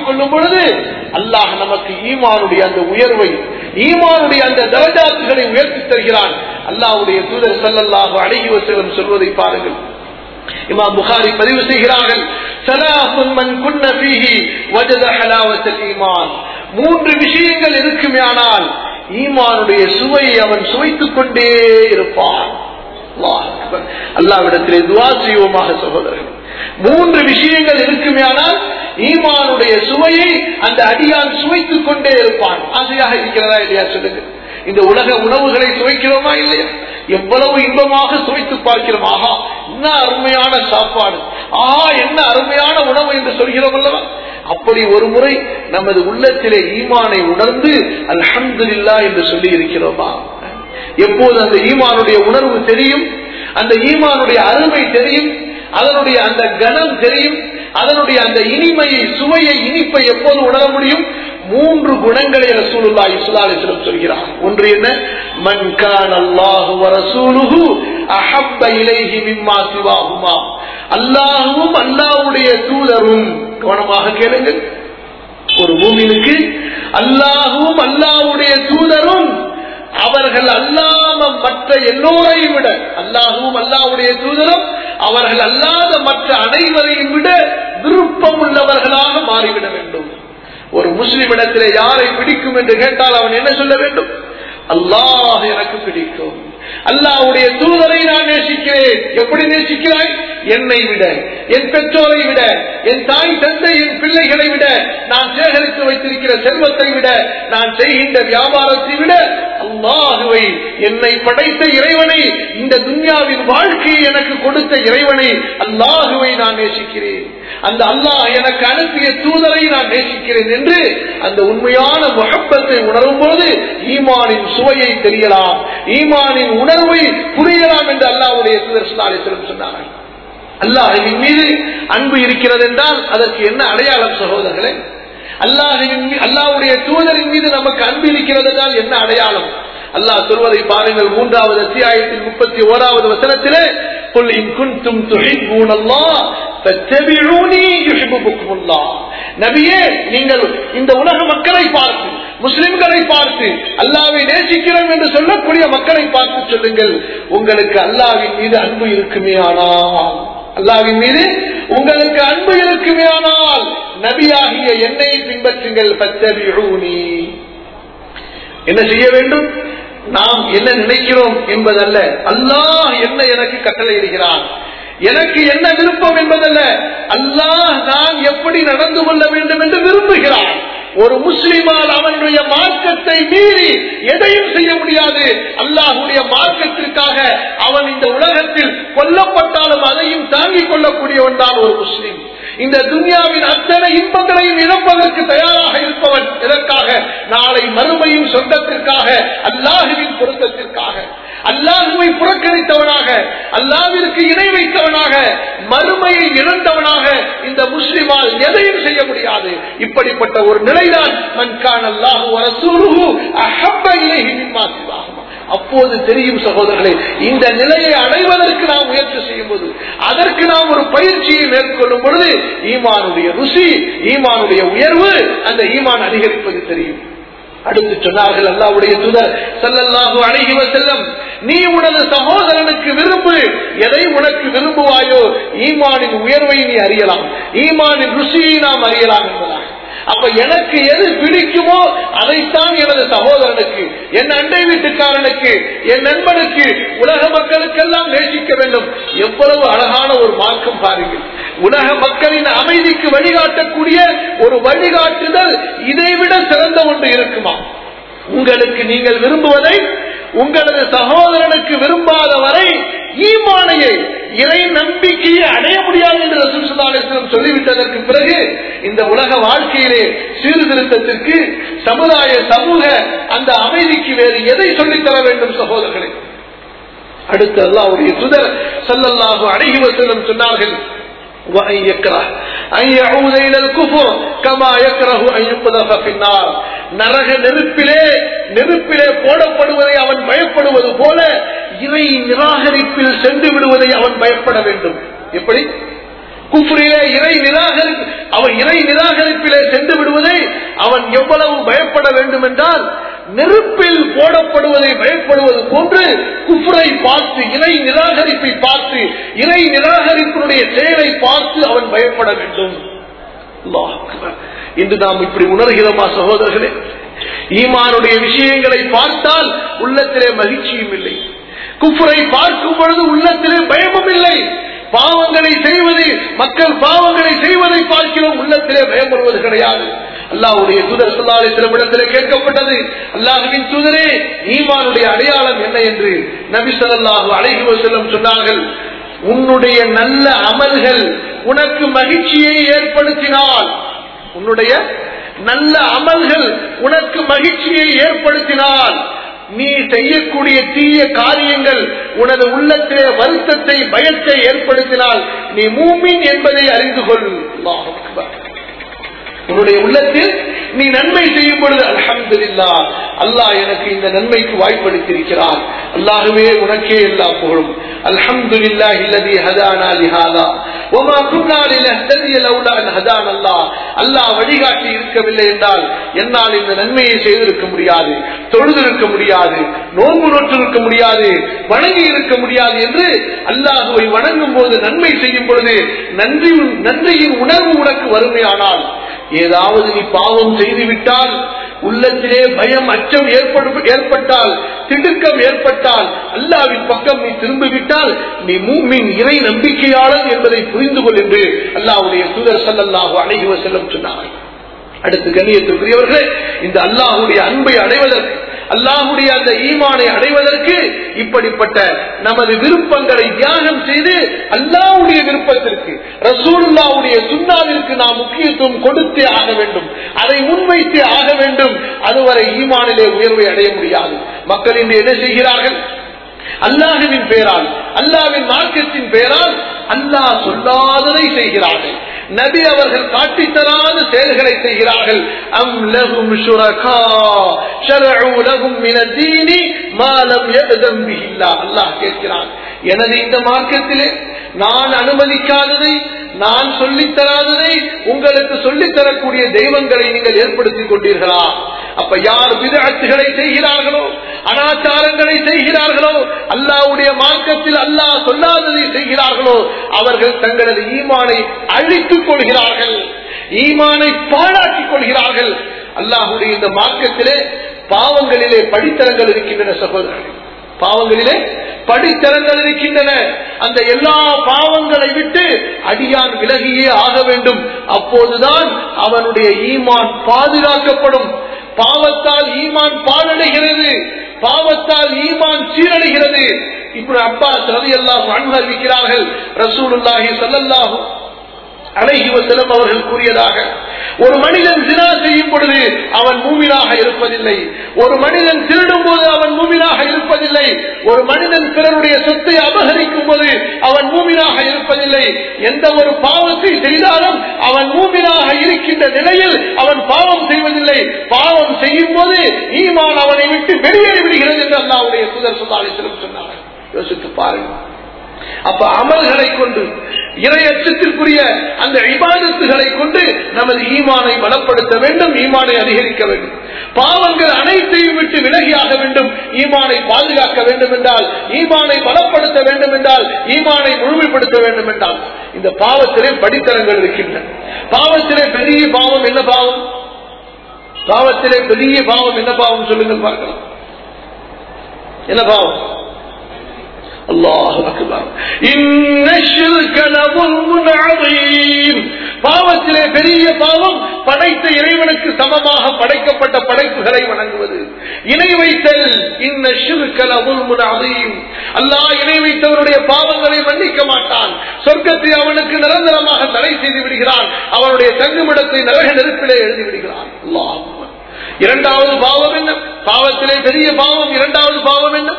ஆக்கிக் கொள்ளும் பொழுது அல்லாஹ் நமக்கு ஈமானுடைய அந்த உயர்வை ஈமானுடைய அந்த தரஜாத்துகளை உயர்த்தி தருகிறான் அல்லாஹ்வுடைய தூதர் ஸல்லல்லாஹு அலைஹி வஸல்லம் சொல்வதை பாருங்கள் இமாம் புகாரி பதிவு செய்கிறார்கள் சலாசுன் மன் குன்ன ஃபீஹி வஜத ஹலாவத்தல் ஈமான் மூன்று விஷயங்கள் இருக்குமேயானால் ஈமானுடைய சுவையை அவன் சுவைத்துக் கொண்டே இருப்பான் அல்லாஹ் அக்பர். அல்லாஹ்விடத்திலே துவா செய்வோமாக சகோதரர்கள் மூன்று விஷயங்கள் இருக்குமேயானால் ஈமானுடைய சுவையை அந்த அடியான் சுவைத்துக் கொண்டே இருப்பான் ஆசையாக இருக்கிறதா இல்லையா சொல்லுங்க இந்த உலக உணவுகளை சுவைக்கிறோமா இல்லையா எவ்வளவு இன்பமாக சுவைத்து பார்க்கிறோம் ஆஹா என்ன அருமையான சாப்பாடு ஆஹா என்ன அருமையான உணவு என்று சொல்கிறோம் அல்லவா அப்படி ஒரு முறை நமது உள்ளத்திலே ஈமானை உணர்ந்து அல்ஹம்துலில்லா என்று சொல்லி இருக்கிறோமா எப்போது அந்த ஈமானுடைய உணர்வு தெரியும் அந்த ஈமானுடைய அருமை தெரியும் அதனுடைய அந்த கனம் தெரியும் அதனுடைய அந்த இனிமையை சுவையை இனிப்பை எப்போது உணர முடியும் மூன்று குணங்களை ரசூலுல்லாஹி ஸல்லல்லாஹு அலைஹி வஸல்லம் சொல்கிறார் ஒன்று என்ன மன் கான அல்லாஹு வ ரசூலுஹு அஹப்ப இலைஹி மிம்மா சிவாஹுமா அல்லாஹ்வும் அல்லாஹ்வுடைய தூதரும் கவனமாக கேளுங்கள் ஒரு மூமினுக்கு அல்லாஹும் அல்லாஹ்வுடைய தூதரும் அவர்கள் அல்லாம மற்ற எல்லோரையும் விட அல்லாஹும் அல்லாஹ்வுடைய தூதரும் அவர்கள் அல்லாத மற்ற அனைவரையும் விட விருப்பம் உள்ளவர்களாக மாறிவிட வேண்டும் ஒரு முஸ்லிம் இடத்திலே யாரை பிடிக்கும் என்று கேட்டால் அவன் என்ன சொல்ல வேண்டும் அல்லாஹ் எனக்கு பிடிக்கும் அல்லாஹ்வுடைய தூதரை நான் நேசிக்கிறேன் எப்படி நேசிக்கிறாய் என்னை விட என் பெற்றோரை விட என் தாய் தந்தை என் பிள்ளைகளை விட நான் சேகரித்து வைத்திருக்கிற செல்வத்தை விட நான் செய்கின்ற வியாபாரத்தை விட அல்லாஹுவை என்னை படைத்த இறைவனை இந்த துன்யாவின் வாழ்க்கையை எனக்கு கொடுத்த இறைவனை அல்லாஹுவை நான் நேசிக்கிறேன் அந்த அல்லாஹ் எனக்கு அனுப்பிய தூதரை நான் நேசிக்கிறேன் என்று அந்த உண்மையான முகப்பத்தை உணரும் போது ஈமானின் சுவையை தெரியலாம் ஈமானின் உணர்வை புரியலாம் என்று அல்லாஹ்வுடைய தூதர் ஸல்லல்லாஹு அலைஹி வஸல்லம் சொன்னார்கள் அல்லாஹின் மீது அன்பு இருக்கிறது என்றால் அதற்கு என்ன அடையாளம் சகோதரர்களே அல்லாஹின் மீ- அல்லாஹ்வுடைய தூதரின் மீது நமக்கு அன்பு இருக்கிறது என்றால் என்ன அடையாளம் அல்லாஹ் சொல்வதை பாருங்கள் மூன்றாவது அத்தியாயத்தின் முப்பத்தி ஓராவது வசனத்திலே قل إن كنتم تحبون الله فاتبعوني يحببكم الله நபியே நீங்கள் இந்த உலக மக்களை பார்த்து முஸ்லிம்களை பார்த்து அல்லாவை நேசிக்கிறோம் என்று சொல்லக்கூடிய மக்களை பார்த்து சொல்லுங்கள் உங்களுக்கு அல்லாவின் மீது அன்பு இருக்குமே ஆனால் அல்லாவின் மீது உங்களுக்கு அன்பு இருக்குமே ஆனால் நபியாகிய என்னை பின்பற்றுங்கள் பத்தபிஊனி என்ன செய்ய வேண்டும் நாம் என்ன நினைக்கிறோம் என்பதல்ல அல்லாஹ் என்ன எனக்கு கட்டளையிடுகிறான் எனக்கு என்ன விருப்பம் என்பதல்ல அல்லாஹ் நான் எப்படி நடந்து கொள்ள வேண்டும் என்று விரும்புகிறான் ஒரு முஸ்லிமால் அவனுடைய மார்க்கத்தை மீறி எதையும் செய்ய முடியாது அல்லாஹுடைய மார்க்கத்திற்காக அவன் இந்த உலகத்தில் கொல்லப்பட்டாலும் அதையும் தாங்கிக் கொள்ளக்கூடியவன் தான் ஒரு முஸ்லிம் இந்த துன்யாவின் அத்தனை இன்பங்களையும் இழப்பதற்கு தயாராக இருப்பவன் எதற்காக நாளை மறுமையின் சொந்தத்திற்காக அல்லாஹுவின் பொருத்தத்திற்காக அல்லாஹுவை புறக்கணித்தவனாக அல்லாவிற்கு இணை வைத்தவனாக மறுமையை இழந்தவனாக இந்த முஸ்லிமால் எதையும் செய்ய முடியாது இப்படிப்பட்ட ஒரு நிலைதான் மன்கான் அல்லாஹு வரசூலுஹு அஹப்ப இலைஹி மிம்மா சிவாஹுமா அப்போது தெரியும் சகோதரர்களே இந்த நிலையை அடைவதற்கு நாம் முயற்சி செய்யும் போது அதற்கு நாம் ஒரு பயிற்சியை மேற்கொள்ளும் பொழுது ஈமானுடைய ருசி ஈமானுடைய உயர்வு அந்த ஈமான் அதிகரிப்பது தெரியும் அடுத்து சொன்னார்கள் அல்லாவுடைய தூதர் ஸல்லல்லாஹு அலைஹி வஸல்லம் நீ உனது சகோதரனுக்கு விரும்பு எதை உனக்கு விரும்புவாயோ ஈமானின் உயர்வை நீ அறியலாம் ஈமானின் ருசியை நாம் அறியலாம் என்பதாக அப்ப எனக்கு எது பிடிக்குமோ அதைத்தான் எனது சகோதரனுக்கு என் அண்டை வீட்டுக்காரனுக்கு என் நண்பனுக்கு உலக மக்களுக்கெல்லாம் நேசிக்க வேண்டும் எவ்வளவு அழகான ஒரு மார்க்கம் பாருங்கள் உலக மக்களின் அமைதிக்கு வழிகாட்டக்கூடிய ஒரு வழிகாட்டுதல் இதைவிட சிறந்த ஒன்று இருக்குமா உங்களுக்கு நீங்கள் விரும்புவதை உங்களது சகோதரனுக்கு விரும்பாத வரை ஈமானையை இறை நம்பிக்கையை அடைய முடியாது என்று ரசூல் ஸல்லல்லாஹு அலைஹி வஸல்லம் சொல்லிவிட்டதற்கு பிறகு இந்த உலக வாழ்க்கையிலே சீர்திருத்தத்திற்கு சமுதாய சமூக அந்த அமைதிக்கு வேறு எதை சொல்லித் தர வேண்டும் சகோதரர்களே அடுத்து அல்லாஹ்வுடைய தூதர் ஸல்லல்லாஹு அலைஹி வஸல்லம் சொன்னார்கள் وأن يكره أن يعود إلى الكفر كما يكره أن يقذف في النار நரக நெருப்பிலே நெருப்பிலே போடப்படுவதை அவன் பயப்படுவது போல இறை நிராகரிப்பில் சென்று விடுவதை அவன் பயப்பட வேண்டும் எப்படி குஃப்ரிலே இறை நிராகரி அவன் இறை நிராகரிப்பிலே சென்று விடுவதை அவன் எவ்வளவு பயப்பட வேண்டும் என்றால் நெருப்பில் போடப்படுவதை பயப்படுவது போன்று குஃப்ரை பார்த்து இறை நிராகரிப்பை பார்த்து இறை நிராகரிப்பினுடைய செயலை பார்த்து அவன் பயப்பட வேண்டும் அல்லாஹ் அக்பர். இன்று நாம் இப்படி உணர்கிறோமா சகோதரர்களே ஈமானுடைய விஷயங்களை பார்த்தால் உள்ளத்திலே மகிழ்ச்சியும் இல்லை குஃப்ரை பார்க்கும் பொழுது உள்ளத்திலே பயமும் இல்லை பாவங்களை செய்வது மக்கள் பாவங்களை செய்வதை பார்க்கிறோம் உள்ளத்திலே பயப்படுவது கிடையாது அல்லாஹ்வுடைய தூதர் சொல்லாலே சில இடத்திலே கேட்கப்பட்டது அல்லாஹுவின் தூதரே ஈமானுடைய அடையாளம் என்ன என்று நபி ஸல்லல்லாஹு அலைஹி வஸல்லம் சொன்னார்கள் உன்னுடைய நல்ல அமல்கள் உனக்கு மகிழ்ச்சியை ஏற்படுத்தினால் உன்னுடைய நல்ல அமல்கள் உனக்கு மகிழ்ச்சியை ஏற்படுத்தினால் நீ செய்யக்கூடிய தீய காரியங்கள் உனது உள்ளத்திலே வருத்தத்தை பயத்தை ஏற்படுத்தினால் நீ மூமின் என்பதை அறிந்து கொள் அல்லாஹ் அக்பர். உன்னுடைய உள்ளத்தில் நீ நன்மை செய்யும் பொழுது அல்ஹம்துலில்லா அல்லாஹ் எனக்கு இந்த நன்மைக்கு வாய்ப்பளித்திருக்கிறார் அல்லாஹுவே உனக்கே எல்லா புகழும் அல்ஹம்துலில்லா இல்லதி ஹதானா லிஹாதா وما كنا لنهتدي لولا ان هدانا الله அல்லாஹ் வழிகாட்டி இருக்கவில்லை என்றால் என்னால் இந்த நன்மையை செய்திருக்க முடியாது தொழுதிருக்க முடியாது நோன்பு நோற்றிருக்க முடியாது வணங்கி இருக்க முடியாது என்று அல்லாஹுவை வணங்கும் போது நன்மை செய்யும் பொழுது நன்றி நன்றியின் உணர்வு உனக்கு வறுமையானால் ஏதாவது நீ பாவம் செய்துவிட்டால் உள்ளத்திலே பயம் அச்சம் ஏற்படு ஏற்பட்டால் திடுக்கம் ஏற்பட்டால் அல்லாவின் பக்கம் நீ திரும்பிவிட்டால் நீ மூமின் இறை நம்பிக்கையாளர் என்பதை புரிந்து கொள் என்று அல்லாஹ்வுடைய தூதர் ஸல்லல்லாஹு அலைஹி வஸல்லம் சொன்னார்கள் அடுத்து கண்ணியத்திற்குரியவர்களே இந்த அல்லாஹுடைய அன்பை அடைவதற்கு அல்லாஹுடைய அந்த ஈமானை அடைவதற்கு இப்படிப்பட்ட நமது விருப்பங்களை தியாகம் செய்து அல்லாஹ்வுடைய விருப்பத்திற்கு ரசூலுல்லாவுடைய சுண்ணாவிற்கு நாம் முக்கியத்துவம் கொடுத்தே ஆக வேண்டும் அதை முன்வைத்தே ஆக வேண்டும் அதுவரை ஈமானிலே உயர்வை அடைய முடியாது மக்கள் இன்று என்ன செய்கிறார்கள் அல்லாஹுவின் பெயரால் அல்லாவின் மார்க்கத்தின் பெயரால் அல்லாஹ் சொல்லாததை செய்கிறார்கள் நபி அவர்கள் காட்டித்தராத செயல்களை செய்கிறார்கள் அம் லஹும் ஷுரகா ஷரஉ லஹும் மின தீனி மா லம் யஅதம் பிஹி அல்லாஹ் அல்லாஹ் கேட்கிறான் எனது இந்த மார்க்கத்திலே நான் அனுமதிக்காததை நான் சொல்லித் தராததை உங்களுக்கு சொல்லித் தரக்கூடிய தெய்வங்களை நீங்கள் ஏற்படுத்திக் கொண்டீர்களா அப்ப யார் விதத்துகளை செய்கிறார்களோ அனாச்சாரங்களை செய்கிறார்களோ அல்லாவுடைய மார்க்கத்தில் அல்லாஹ் சொல்லாததை செய்கிறார்களோ அவர்கள் தங்களது ஈமானை அழித்துக் கொள்கிறார்கள் ஈமானை பாழாக்கிக் கொள்கிறார்கள் அல்லாஹுடைய இந்த மார்க்கத்திலே பாவங்களிலே படித்தரங்கள் இருக்கின்றன சகோதரர்கள் பாவங்களிலே படித்தரங்கள் இருக்கின்றன அந்த எல்லா பாவங்களை விட்டு அடியான் விலகியே ஆக வேண்டும் அப்போதுதான் அவனுடைய ஈமான் பாதுகாக்கப்படும் பாவத்தால் ஈமான் பாலடைகிறது பாவத்தால் ஈமான் சீரடைகிறது இப்படி அப்பாஸ் ரவி எல்லாம் அறிவிக்கிறார்கள் ரசூலுல்லாஹி ஸல்லல்லாஹு அலைஹி வஸல்லம் அவர்கள் கூறியதாக ஒரு மனிதன் ஜினா செய்யும் பொழுது அவன் மூமினாக இருப்பதில்லை ஒரு மனிதன் திருடும் போது அவன் மூமினாக இருப்பதில்லை ஒரு மனிதன் பிறருடைய சொத்தை அபகரிக்கும் போது அவன் மூமினாக இருப்பதில்லை எந்த ஒரு பாவத்தை செய்தாலும் அவன் மூமினாக இருக்கின்ற நிலையில் அவன் பாவம் செய்வதில்லை பாவம் செய்யும் போது ஈமான் அவனை விட்டு வெளியேறி விடுகிறது என்று அல்லாவுடைய சுதர் சுதாலிசிலும் சொன்னார்கள் யோசித்து பாருங்கள் அப்ப அமல்களை கொண்டு இறையச்சத்திற்குரிய அந்த இபாதத்துகளை கொண்டு நமது ஈமானை பலப்படுத்த வேண்டும் ஈமானை அதிகரிக்க வேண்டும் பாவங்கள் அனைத்தையும் விட்டு விலகியாக வேண்டும் ஈமானை பாதுகாக்க வேண்டும் என்றால் ஈமானை பலப்படுத்த வேண்டும் என்றால் ஈமானை முழுமைப்படுத்த வேண்டும் என்றால் இந்த பாவத்திலே படித்தரங்கள் இருக்கின்றன பாவத்திலே பெரிய பாவம் என்ன பாவம் பாவத்திலே பெரிய பாவம் என்ன பாவம் சொல்லுங்கள் பார்க்கலாம் என்ன பாவம் அல்லாஹ் அக்பர் இன்ன ஷிர்க லظلم عظيم பாவத்திலே பெரிய பாவம் படைத்த இறைவனுக்கு சமமாக படைக்கப்பட்ட படைப்புகளை வணங்குவது இணை வைத்தல் இன்ன ஷிர்க லظلم عظيم அல்லாஹ் இணை வைத்தவருடைய பாவங்களை மன்னிக்க மாட்டான் சொர்க்கத்தை அவனுக்கு நிரந்தரமாக தடை செய்து விடுகிறான் அவனுடைய தங்குமிடத்தை நரக நெருப்பிலே எழுதி விடுகிறான் அல்லாஹ் இரண்டாவது பாவம் என்ன பாவத்திலே பெரிய பாவம் இரண்டாவது பாவம் என்ன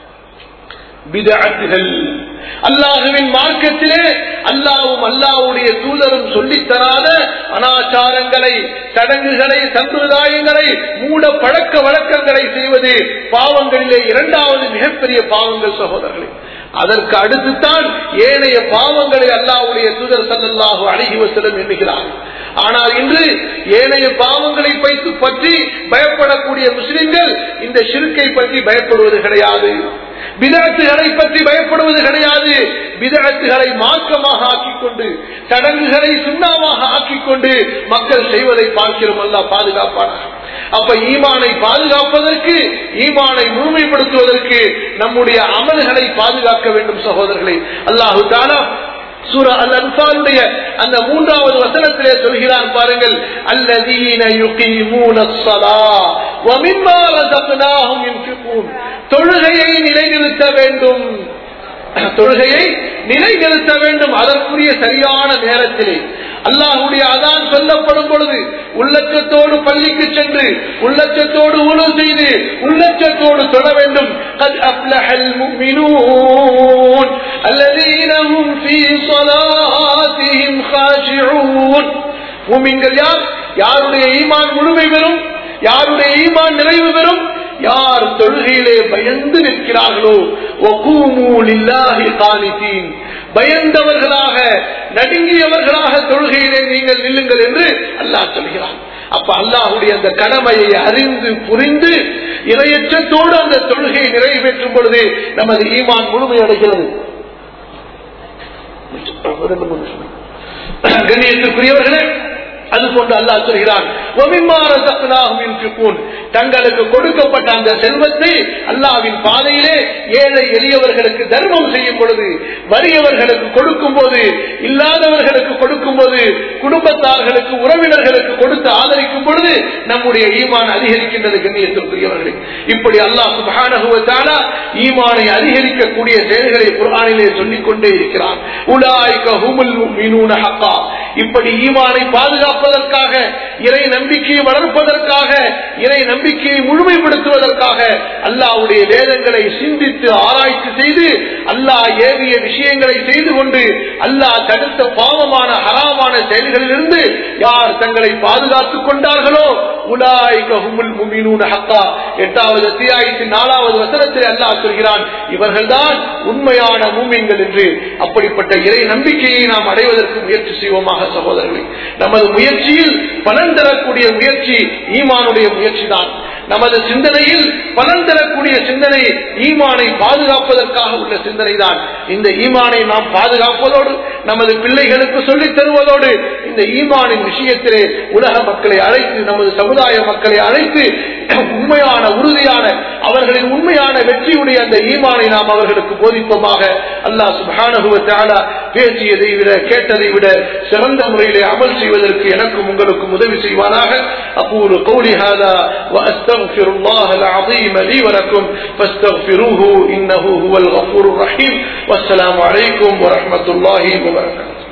பிதஅத்துகள் அல்லாஹுவின் மார்க்கத்திலே அல்லாவும் அல்லாவுடைய தூதரும் சொல்லித் தராத அனாச்சாரங்களை சடங்குகளை சம்பிரதாயங்களை மூட பழக்க வழக்கங்களை செய்வது பாவங்களிலே இரண்டாவது மிகப்பெரிய பாவங்கள் சகோதரர்களே அதற்கு அடுத்துத்தான் ஏனைய பாவங்களை அல்லாவுடைய தூதர் சல்லாஹு அழகி வசலம் எண்ணுகிறார் ஆனால் இன்று ஏனைய பாவங்களை பைத்து பற்றி பயப்படக்கூடிய முஸ்லிம்கள் இந்த ஷிருக்கை பற்றி பயப்படுவது கிடையாது விதத்துகளை பற்றி பயப்படுவது கிடையாது விதத்துகளை மார்க்கமாக ஆக்கிக் கொண்டு சடங்குகளை சுண்ணாவாக ஆக்கிக் கொண்டு மக்கள் செய்வதை பார்க்கிறோம் அல்ல பாதுகாப்பானாக அப்ப ஈமானை பாதுகாப்பதற்கு ஈமானை முழுமைப்படுத்துவதற்கு நம்முடைய அமல்களை பாதுகாக்க வேண்டும் சகோதரர்களே அல்லாஹு தாலா சூரா அல் அன்பாலுடைய அந்த மூன்றாவது வசனத்திலே சொல்கிறான் பாருங்கள் அல்லதீன யுகீமூன ஸலா வ மிம்மா ரஸக்னாஹும் யுன்ஃபிகூன் தொழுகையை நிலைநிறுத்த வேண்டும் தொழுகையை நிலைநிறுத்த வேண்டும் அதற்குரிய சரியான நேரத்திலே அல்லாஹுடைய அதான் சொல்லப்படும் பொழுது உள்ளச்சத்தோடு பள்ளிக்கு சென்று உள்ளச்சத்தோடு உணவு செய்து உள்ளச்சத்தோடு தொழ வேண்டும் قد أفلح المؤمنون الذين هم في صلاتهم خاشعون மூமின்கள் யார் யாருடைய ஈமான் முழுமை பெறும் யாருடைய ஈமான் நிறைவு பெறும் யார் தொழுகையிலே பயந்து நிற்கிறார்களோ பயந்தவர்களாக நடுங்கியவர்களாக தொழுகையிலே நீங்கள் நில்லுங்கள் என்று அல்லாஹ் சொல்கிறான் அப்ப அல்லாஹுடைய அந்த கடமையை அறிந்து புரிந்து இரையற்றத்தோடு அந்த தொழுகையை நிறைவேற்றும் பொழுது நமது ஈமான் முழுமையடைகிறது கண்ணியத்துக்குரியவர்களே அது போன்று அல்லாஹ் சொல்கிறான் தங்களுக்கு கொடுக்கப்பட்ட அந்த செல்வத்தை அல்லாவின் பாதையிலே ஏழை எளியவர்களுக்கு தர்மம் செய்யும் பொழுது வறியவர்களுக்கு கொடுக்கும் போது இல்லாதவர்களுக்கு கொடுக்கும் போது குடும்பத்தார்களுக்கு உறவினர்களுக்கு கொடுத்து ஆதரிக்கும் பொழுது நம்முடைய ஈமான் அதிகரிக்கின்றது கண்ணியத்திற்குரியவர்களே இப்படி அல்லாஹ் சுபானகுவத்தால ஈமானை அதிகரிக்கக்கூடிய செயல்களை குரானிலே சொல்லிக் கொண்டே இருக்கிறான் உலாய்க ஹுமுல் மீனூன ஹக்கா இப்படி ஈமானை பாதுகாப்பதற்காக இறை நம்பிக்கையை வளர்ப்பதற்காக இறை நம்பிக்கையை முழுமைப்படுத்துவதற்காக அல்லாவுடைய வேதங்களை சிந்தித்து ஆராய்ச்சி செய்து அல்லாஹ் ஏவிய விஷயங்களை செய்து கொண்டு அல்லாஹ் தடுத்த பாவமான ஹராமான செயல்களிலிருந்து யார் தங்களை பாதுகாத்துக் கொண்டார்களோ எட்டாவது அத்தியாயத்தின் நாலாவது வசனத்தில் அல்லாஹ் சொல்கிறான் இவர்கள்தான் உண்மையான மூமின்கள் என்று அப்படிப்பட்ட இறை நம்பிக்கையை நாம் அடைவதற்கு முயற்சி செய்வோமாக சகோதரர்களே நமது முயற்சியில் பலன் தரக்கூடிய முயற்சி ஈமானுடைய முயற்சி தான் நமது சிந்தனையில் பலன் தரக்கூடிய சிந்தனை ஈமானை பாதுகாப்பதற்காக உள்ள சிந்தனை தான் இந்த ஈமானை நாம் பாதுகாப்பதோடு நமது பிள்ளைகளுக்கு சொல்லித் தருவதோடு இந்த ஈமானின் விஷயத்திலே உலக மக்களை அழைத்து நமது சமுதாய மக்களை அழைத்து உண்மையான உறுதியான அவர்களின் உண்மையான வெற்றியுடைய அந்த ஈமானை நாம் அவர்களுக்கு போதிப்போமாக அல்லாஹ் சுபானுவத்தால பேசியதை விட கேட்டதை விட சிறந்த முறையிலே அமல் செய்வதற்கு எனக்கும் உங்களுக்கும் உதவி செய்வானாக அப்பூர் கௌலிஹாதா واستغفر الله العظيم لي ولكم فاستغفروه انه هو الغفور الرحيم والسلام عليكم ورحمه الله وبركاته